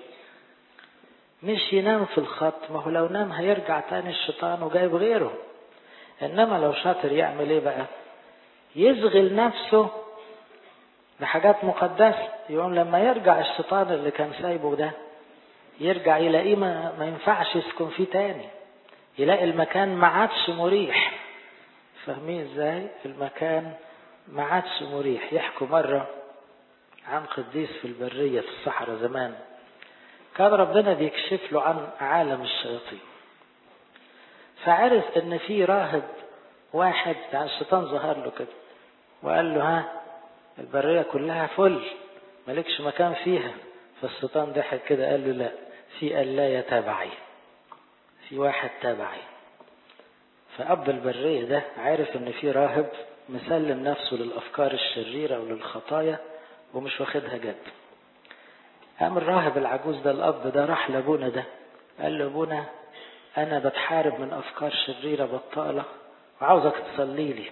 A: مش ينام في الخط ما هو لو نام هيرجع تاني الشيطان وجايب غيره إنما لو شاطر يعمل إيه بقى يشغل نفسه بحاجات مقدسة يقوم لما يرجع الشيطان اللي كان سايبه ده يرجع يلاقيه ما, ما ينفعش يسكن فيه تاني يلاقي المكان ما عادش مريح فاهمين ازاي المكان ما عادش مريح يحكوا مرة عن قديس في البرية في الصحراء زمان كان ربنا بيكشف له عن عالم الشياطين فعرف ان في راهب واحد يعني الشيطان ظهر له كده وقال له ها البرية كلها فل مالكش مكان فيها فالشيطان ضحك كده قال له لا في ألا تبعي في واحد تبعي فأب البرية ده عارف ان في راهب مسلم نفسه للأفكار الشريرة وللخطايا ومش واخدها جد قام الراهب العجوز ده الأب ده راح لأبونا ده قال له أبونا أنا بتحارب من أفكار شريرة بطالة وعاوزك تصلي لي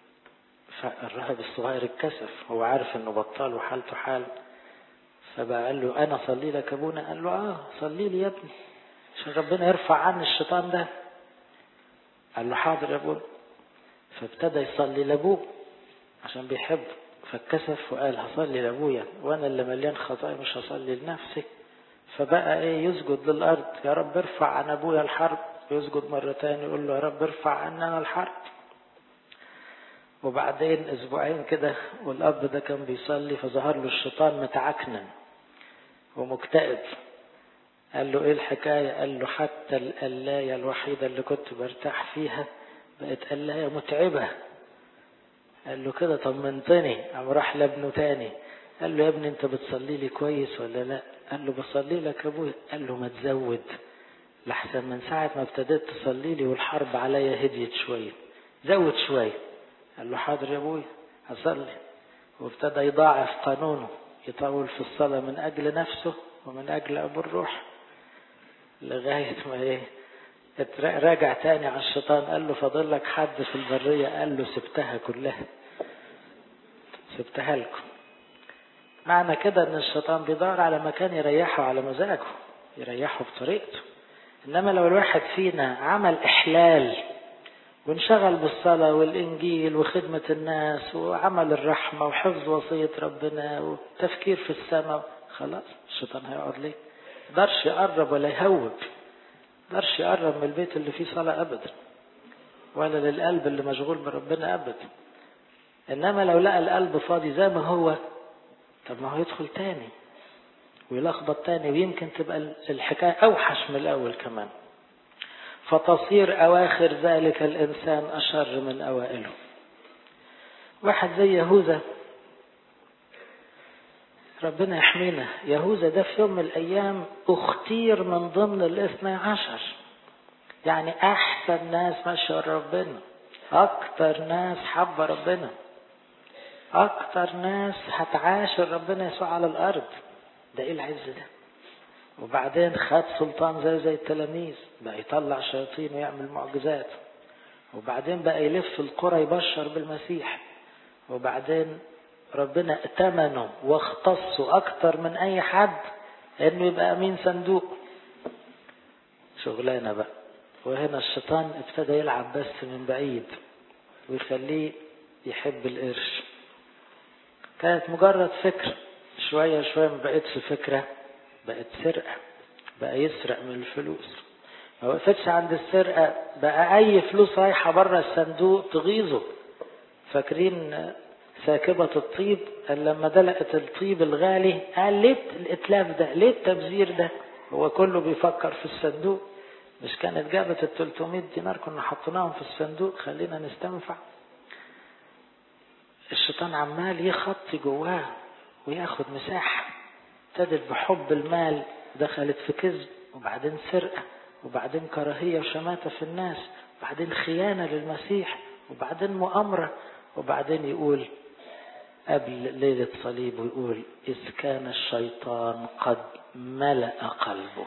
A: فالراهب الصغير اتكسف هو عارف انه بطال وحالته حال فبقى قال له انا صلي لك ابونا قال له اه صلي لي يا ابني عشان ربنا يرفع عني الشيطان ده قال له حاضر يا ابونا فابتدى يصلي لابوه عشان بيحبه فاتكسف وقال هصلي لابويا وانا اللي مليان خطايا مش هصلي لنفسي فبقى ايه يسجد للارض يا رب ارفع عن ابويا الحرب ويسجد مرة تاني يقول له يا رب ارفع عننا الحرب وبعدين اسبوعين كده والاب ده كان بيصلي فظهر له الشيطان متعكنن ومكتئب قال له ايه الحكاية قال له حتى القلاية الوحيدة اللي كنت برتاح فيها بقت قلاية متعبة قال له كده طمنتني قام راح لابنه تاني قال له يا ابني انت بتصلي لي كويس ولا لا قال له بصلي لك يا ابويا قال له ما تزود لحسن من ساعة ما ابتديت تصلي لي والحرب عليا هديت شوية زود شوية قال له حاضر يا ابويا هصلي وابتدى يضاعف قانونه يطول في الصلاة من أجل نفسه ومن أجل أبو الروح لغاية ما إيه راجع تاني على الشيطان قال له فاضل لك حد في البرية قال له سبتها كلها سبتها لكم معنى كده ان الشيطان بيدور على مكان يريحه على مزاجه يريحه بطريقته انما لو الواحد فينا عمل احلال وانشغل بالصلاة والإنجيل وخدمة الناس وعمل الرحمة وحفظ وصية ربنا والتفكير في السماء خلاص الشيطان هيقعد ليه درش يقرب ولا يهوب درش يقرب من البيت اللي فيه صلاة أبدا ولا للقلب اللي مشغول بربنا أبدا انما لو لقى القلب فاضي زي ما هو طب ما هو يدخل تاني ويلخبط تاني ويمكن تبقى الحكاية اوحش من الاول كمان فتصير اواخر ذلك الانسان اشر من اوائله واحد زي يهوذا ربنا يحمينا يهوذا ده في يوم من الايام اختير من ضمن الاثني عشر يعني احسن ناس ماشيه ربنا اكتر ناس حب ربنا اكتر ناس هتعاشر ربنا يسوع على الارض ده ايه العز ده وبعدين خد سلطان زي زي التلاميذ بقى يطلع شياطين ويعمل معجزات وبعدين بقى يلف القرى يبشر بالمسيح وبعدين ربنا ائتمنه واختصه اكتر من اي حد انه يبقى امين صندوق شغلانه بقى وهنا الشيطان ابتدى يلعب بس من بعيد ويخليه يحب القرش كانت مجرد فكرة شوية شوية ما بقتش فكرة بقت سرقة بقى يسرق من الفلوس ما وقفتش عند السرقة بقى أي فلوس رايحة بره الصندوق تغيظه فاكرين ساكبة الطيب قال لما دلقت الطيب الغالي قال ليه الإتلاف ده ليه التبذير ده هو كله بيفكر في الصندوق مش كانت جابت ال 300 دينار كنا حطيناهم في الصندوق خلينا نستنفع الشيطان عمال يخطي جواه وياخد مساحة ابتدت بحب المال دخلت في كذب وبعدين سرقة وبعدين كراهية وشماتة في الناس وبعدين خيانة للمسيح وبعدين مؤامرة وبعدين يقول قبل ليلة صليب ويقول إذ كان الشيطان قد ملأ قلبه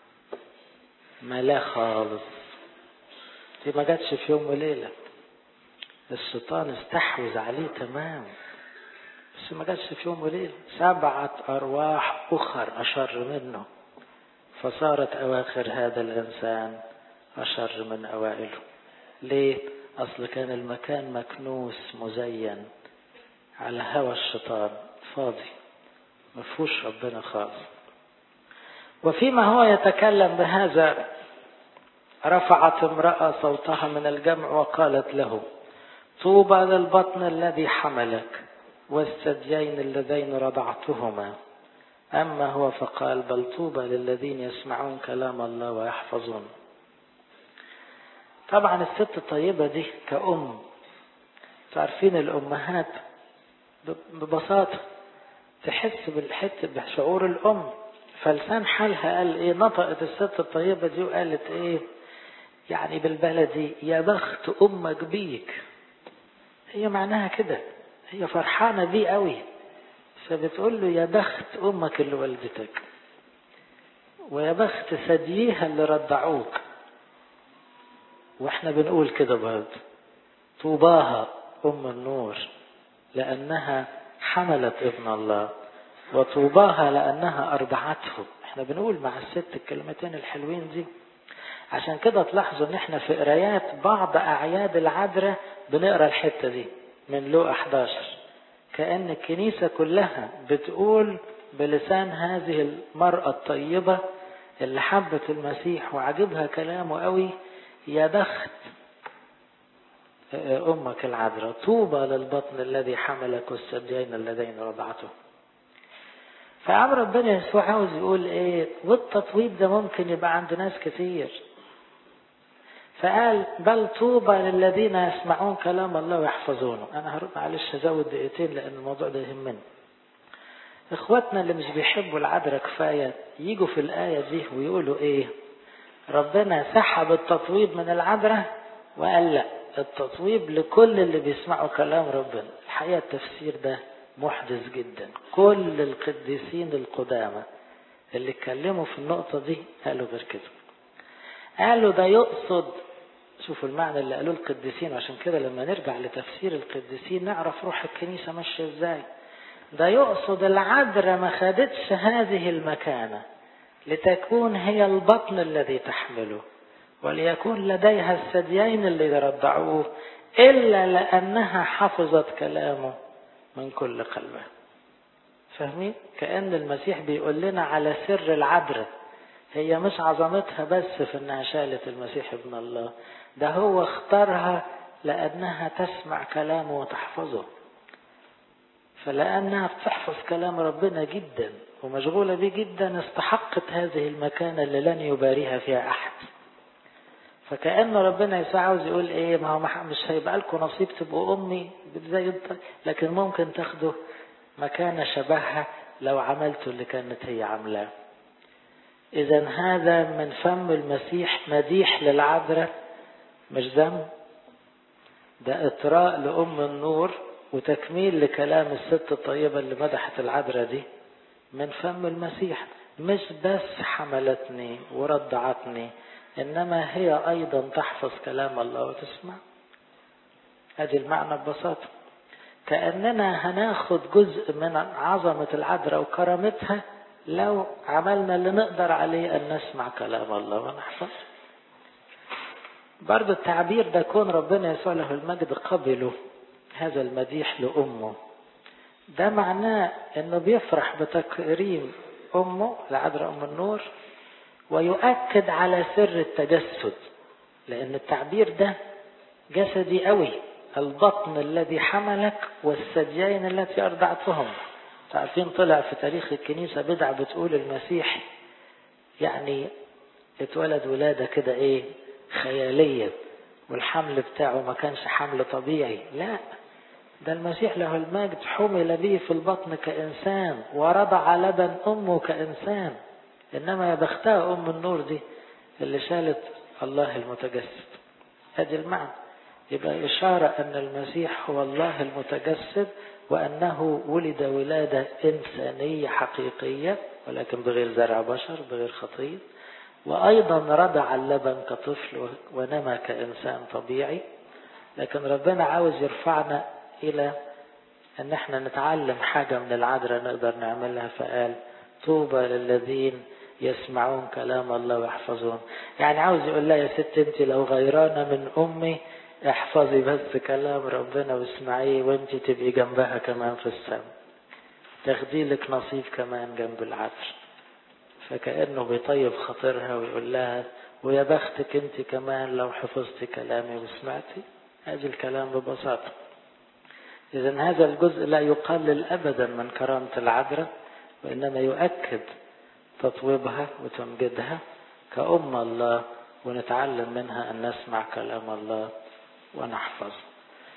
A: ملا خالص دي ما جاتش في يوم وليلة الشيطان استحوذ عليه تمام بس ما جاتش في يوم وليلة سبعة أرواح أخر أشر منه فصارت أواخر هذا الإنسان أشر من أوائله ليه؟ أصل كان المكان مكنوس مزين على هوى الشيطان فاضي مفهوش ربنا خالص وفيما هو يتكلم بهذا رفعت امرأة صوتها من الجمع وقالت له طوبى للبطن الذي حملك والثديين اللذين رضعتهما أما هو فقال بل طوبى للذين يسمعون كلام الله ويحفظون طبعا الست الطيبة دي كأم تعرفين الأمهات ببساطة تحس بالحتة بشعور الأم فلسان حالها قال ايه نطقت الست الطيبة دي وقالت ايه يعني بالبلدي يا بخت امك بيك هي معناها كده هي فرحانة بيه قوي فبتقول له يا بخت امك اللي ولدتك ويا بخت ثدييها اللي رضعوك واحنا بنقول كده برضه طوباها ام النور لانها حملت ابن الله وطوباها لأنها أرضعته احنا بنقول مع الست الكلمتين الحلوين دي عشان كده تلاحظوا ان احنا في قرايات بعض أعياد العذراء بنقرا الحتة دي من لو 11 كأن الكنيسة كلها بتقول بلسان هذه المرأة الطيبة اللي حبت المسيح وعجبها كلامه قوي يا بخت أمك العذراء طوبى للبطن الذي حملك والثديين اللذين رضعته فعم ربنا يسوع عاوز يقول ايه والتطويب ده ممكن يبقى عند ناس كتير فقال بل طوبى للذين يسمعون كلام الله ويحفظونه انا هرد معلش هزود دقيقتين لان الموضوع ده يهمني اخواتنا اللي مش بيحبوا العذراء كفايه يجوا في الايه دي ويقولوا ايه ربنا سحب التطويب من العذراء وقال لا التطويب لكل اللي بيسمعوا كلام ربنا الحقيقه التفسير ده محدث جدا كل القديسين القدامى اللي اتكلموا في النقطة دي قالوا غير كده قالوا ده يقصد شوفوا المعنى اللي قالوه القديسين عشان كده لما نرجع لتفسير القديسين نعرف روح الكنيسة ماشية ازاي ده يقصد العذراء ما خدتش هذه المكانة لتكون هي البطن الذي تحمله وليكون لديها الثديين اللي يرضعوه إلا لأنها حفظت كلامه من كل قلبه فاهمين كأن المسيح بيقول لنا على سر العذراء هي مش عظمتها بس في انها شالت المسيح ابن الله ده هو اختارها لانها تسمع كلامه وتحفظه فلأنها بتحفظ كلام ربنا جدا ومشغولة بيه جدا استحقت هذه المكانة اللي لن يباريها فيها أحد فكأن ربنا يسوع عاوز يقول ايه ما هو مش هيبقى لكم نصيب تبقوا امي زي لكن ممكن تاخدوا مكانة شبهها لو عملتوا اللي كانت هي عاملاه اذا هذا من فم المسيح مديح للعذراء مش ذنب ده اطراء لام النور وتكميل لكلام الست الطيبة اللي مدحت العذراء دي من فم المسيح مش بس حملتني ورضعتني إنما هي أيضا تحفظ كلام الله وتسمع هذه المعنى ببساطة كأننا هناخد جزء من عظمة العذراء وكرامتها لو عملنا اللي نقدر عليه أن نسمع كلام الله ونحفظه برضو التعبير ده كون ربنا يسوع له المجد قبله هذا المديح لأمه ده معناه انه بيفرح بتكريم امه العذراء ام النور ويؤكد على سر التجسد لان التعبير ده جسدي قوي البطن الذي حملك والثديين التي ارضعتهم عارفين طلع في تاريخ الكنيسة بدعة بتقول المسيح يعني اتولد ولادة كده ايه خيالية والحمل بتاعه ما كانش حمل طبيعي لا ده المسيح له المجد حمل به في البطن كإنسان ورضع لبن أمه كإنسان إنما يا بختها أم النور دي اللي شالت الله المتجسد هذه المعنى يبقى إشارة أن المسيح هو الله المتجسد وأنه ولد ولادة إنسانية حقيقية ولكن بغير زرع بشر بغير خطية وأيضا رضع اللبن كطفل ونمى كإنسان طبيعي لكن ربنا عاوز يرفعنا إلى أن احنا نتعلم حاجة من العذراء نقدر نعملها فقال طوبى للذين يسمعون كلام الله ويحفظون يعني عاوز يقول لها يا ست انت لو غيرانة من أمي احفظي بس كلام ربنا واسمعيه وانت تبقي جنبها كمان في السماء تاخدي لك نصيب كمان جنب العذراء فكأنه بيطيب خاطرها ويقول لها ويا بختك انت كمان لو حفظتي كلامي وسمعتي هذا الكلام ببساطة إذا هذا الجزء لا يقلل أبدا من كرامة العذراء وإنما يؤكد تطويبها وتمجيدها كأم الله ونتعلم منها أن نسمع كلام الله ونحفظه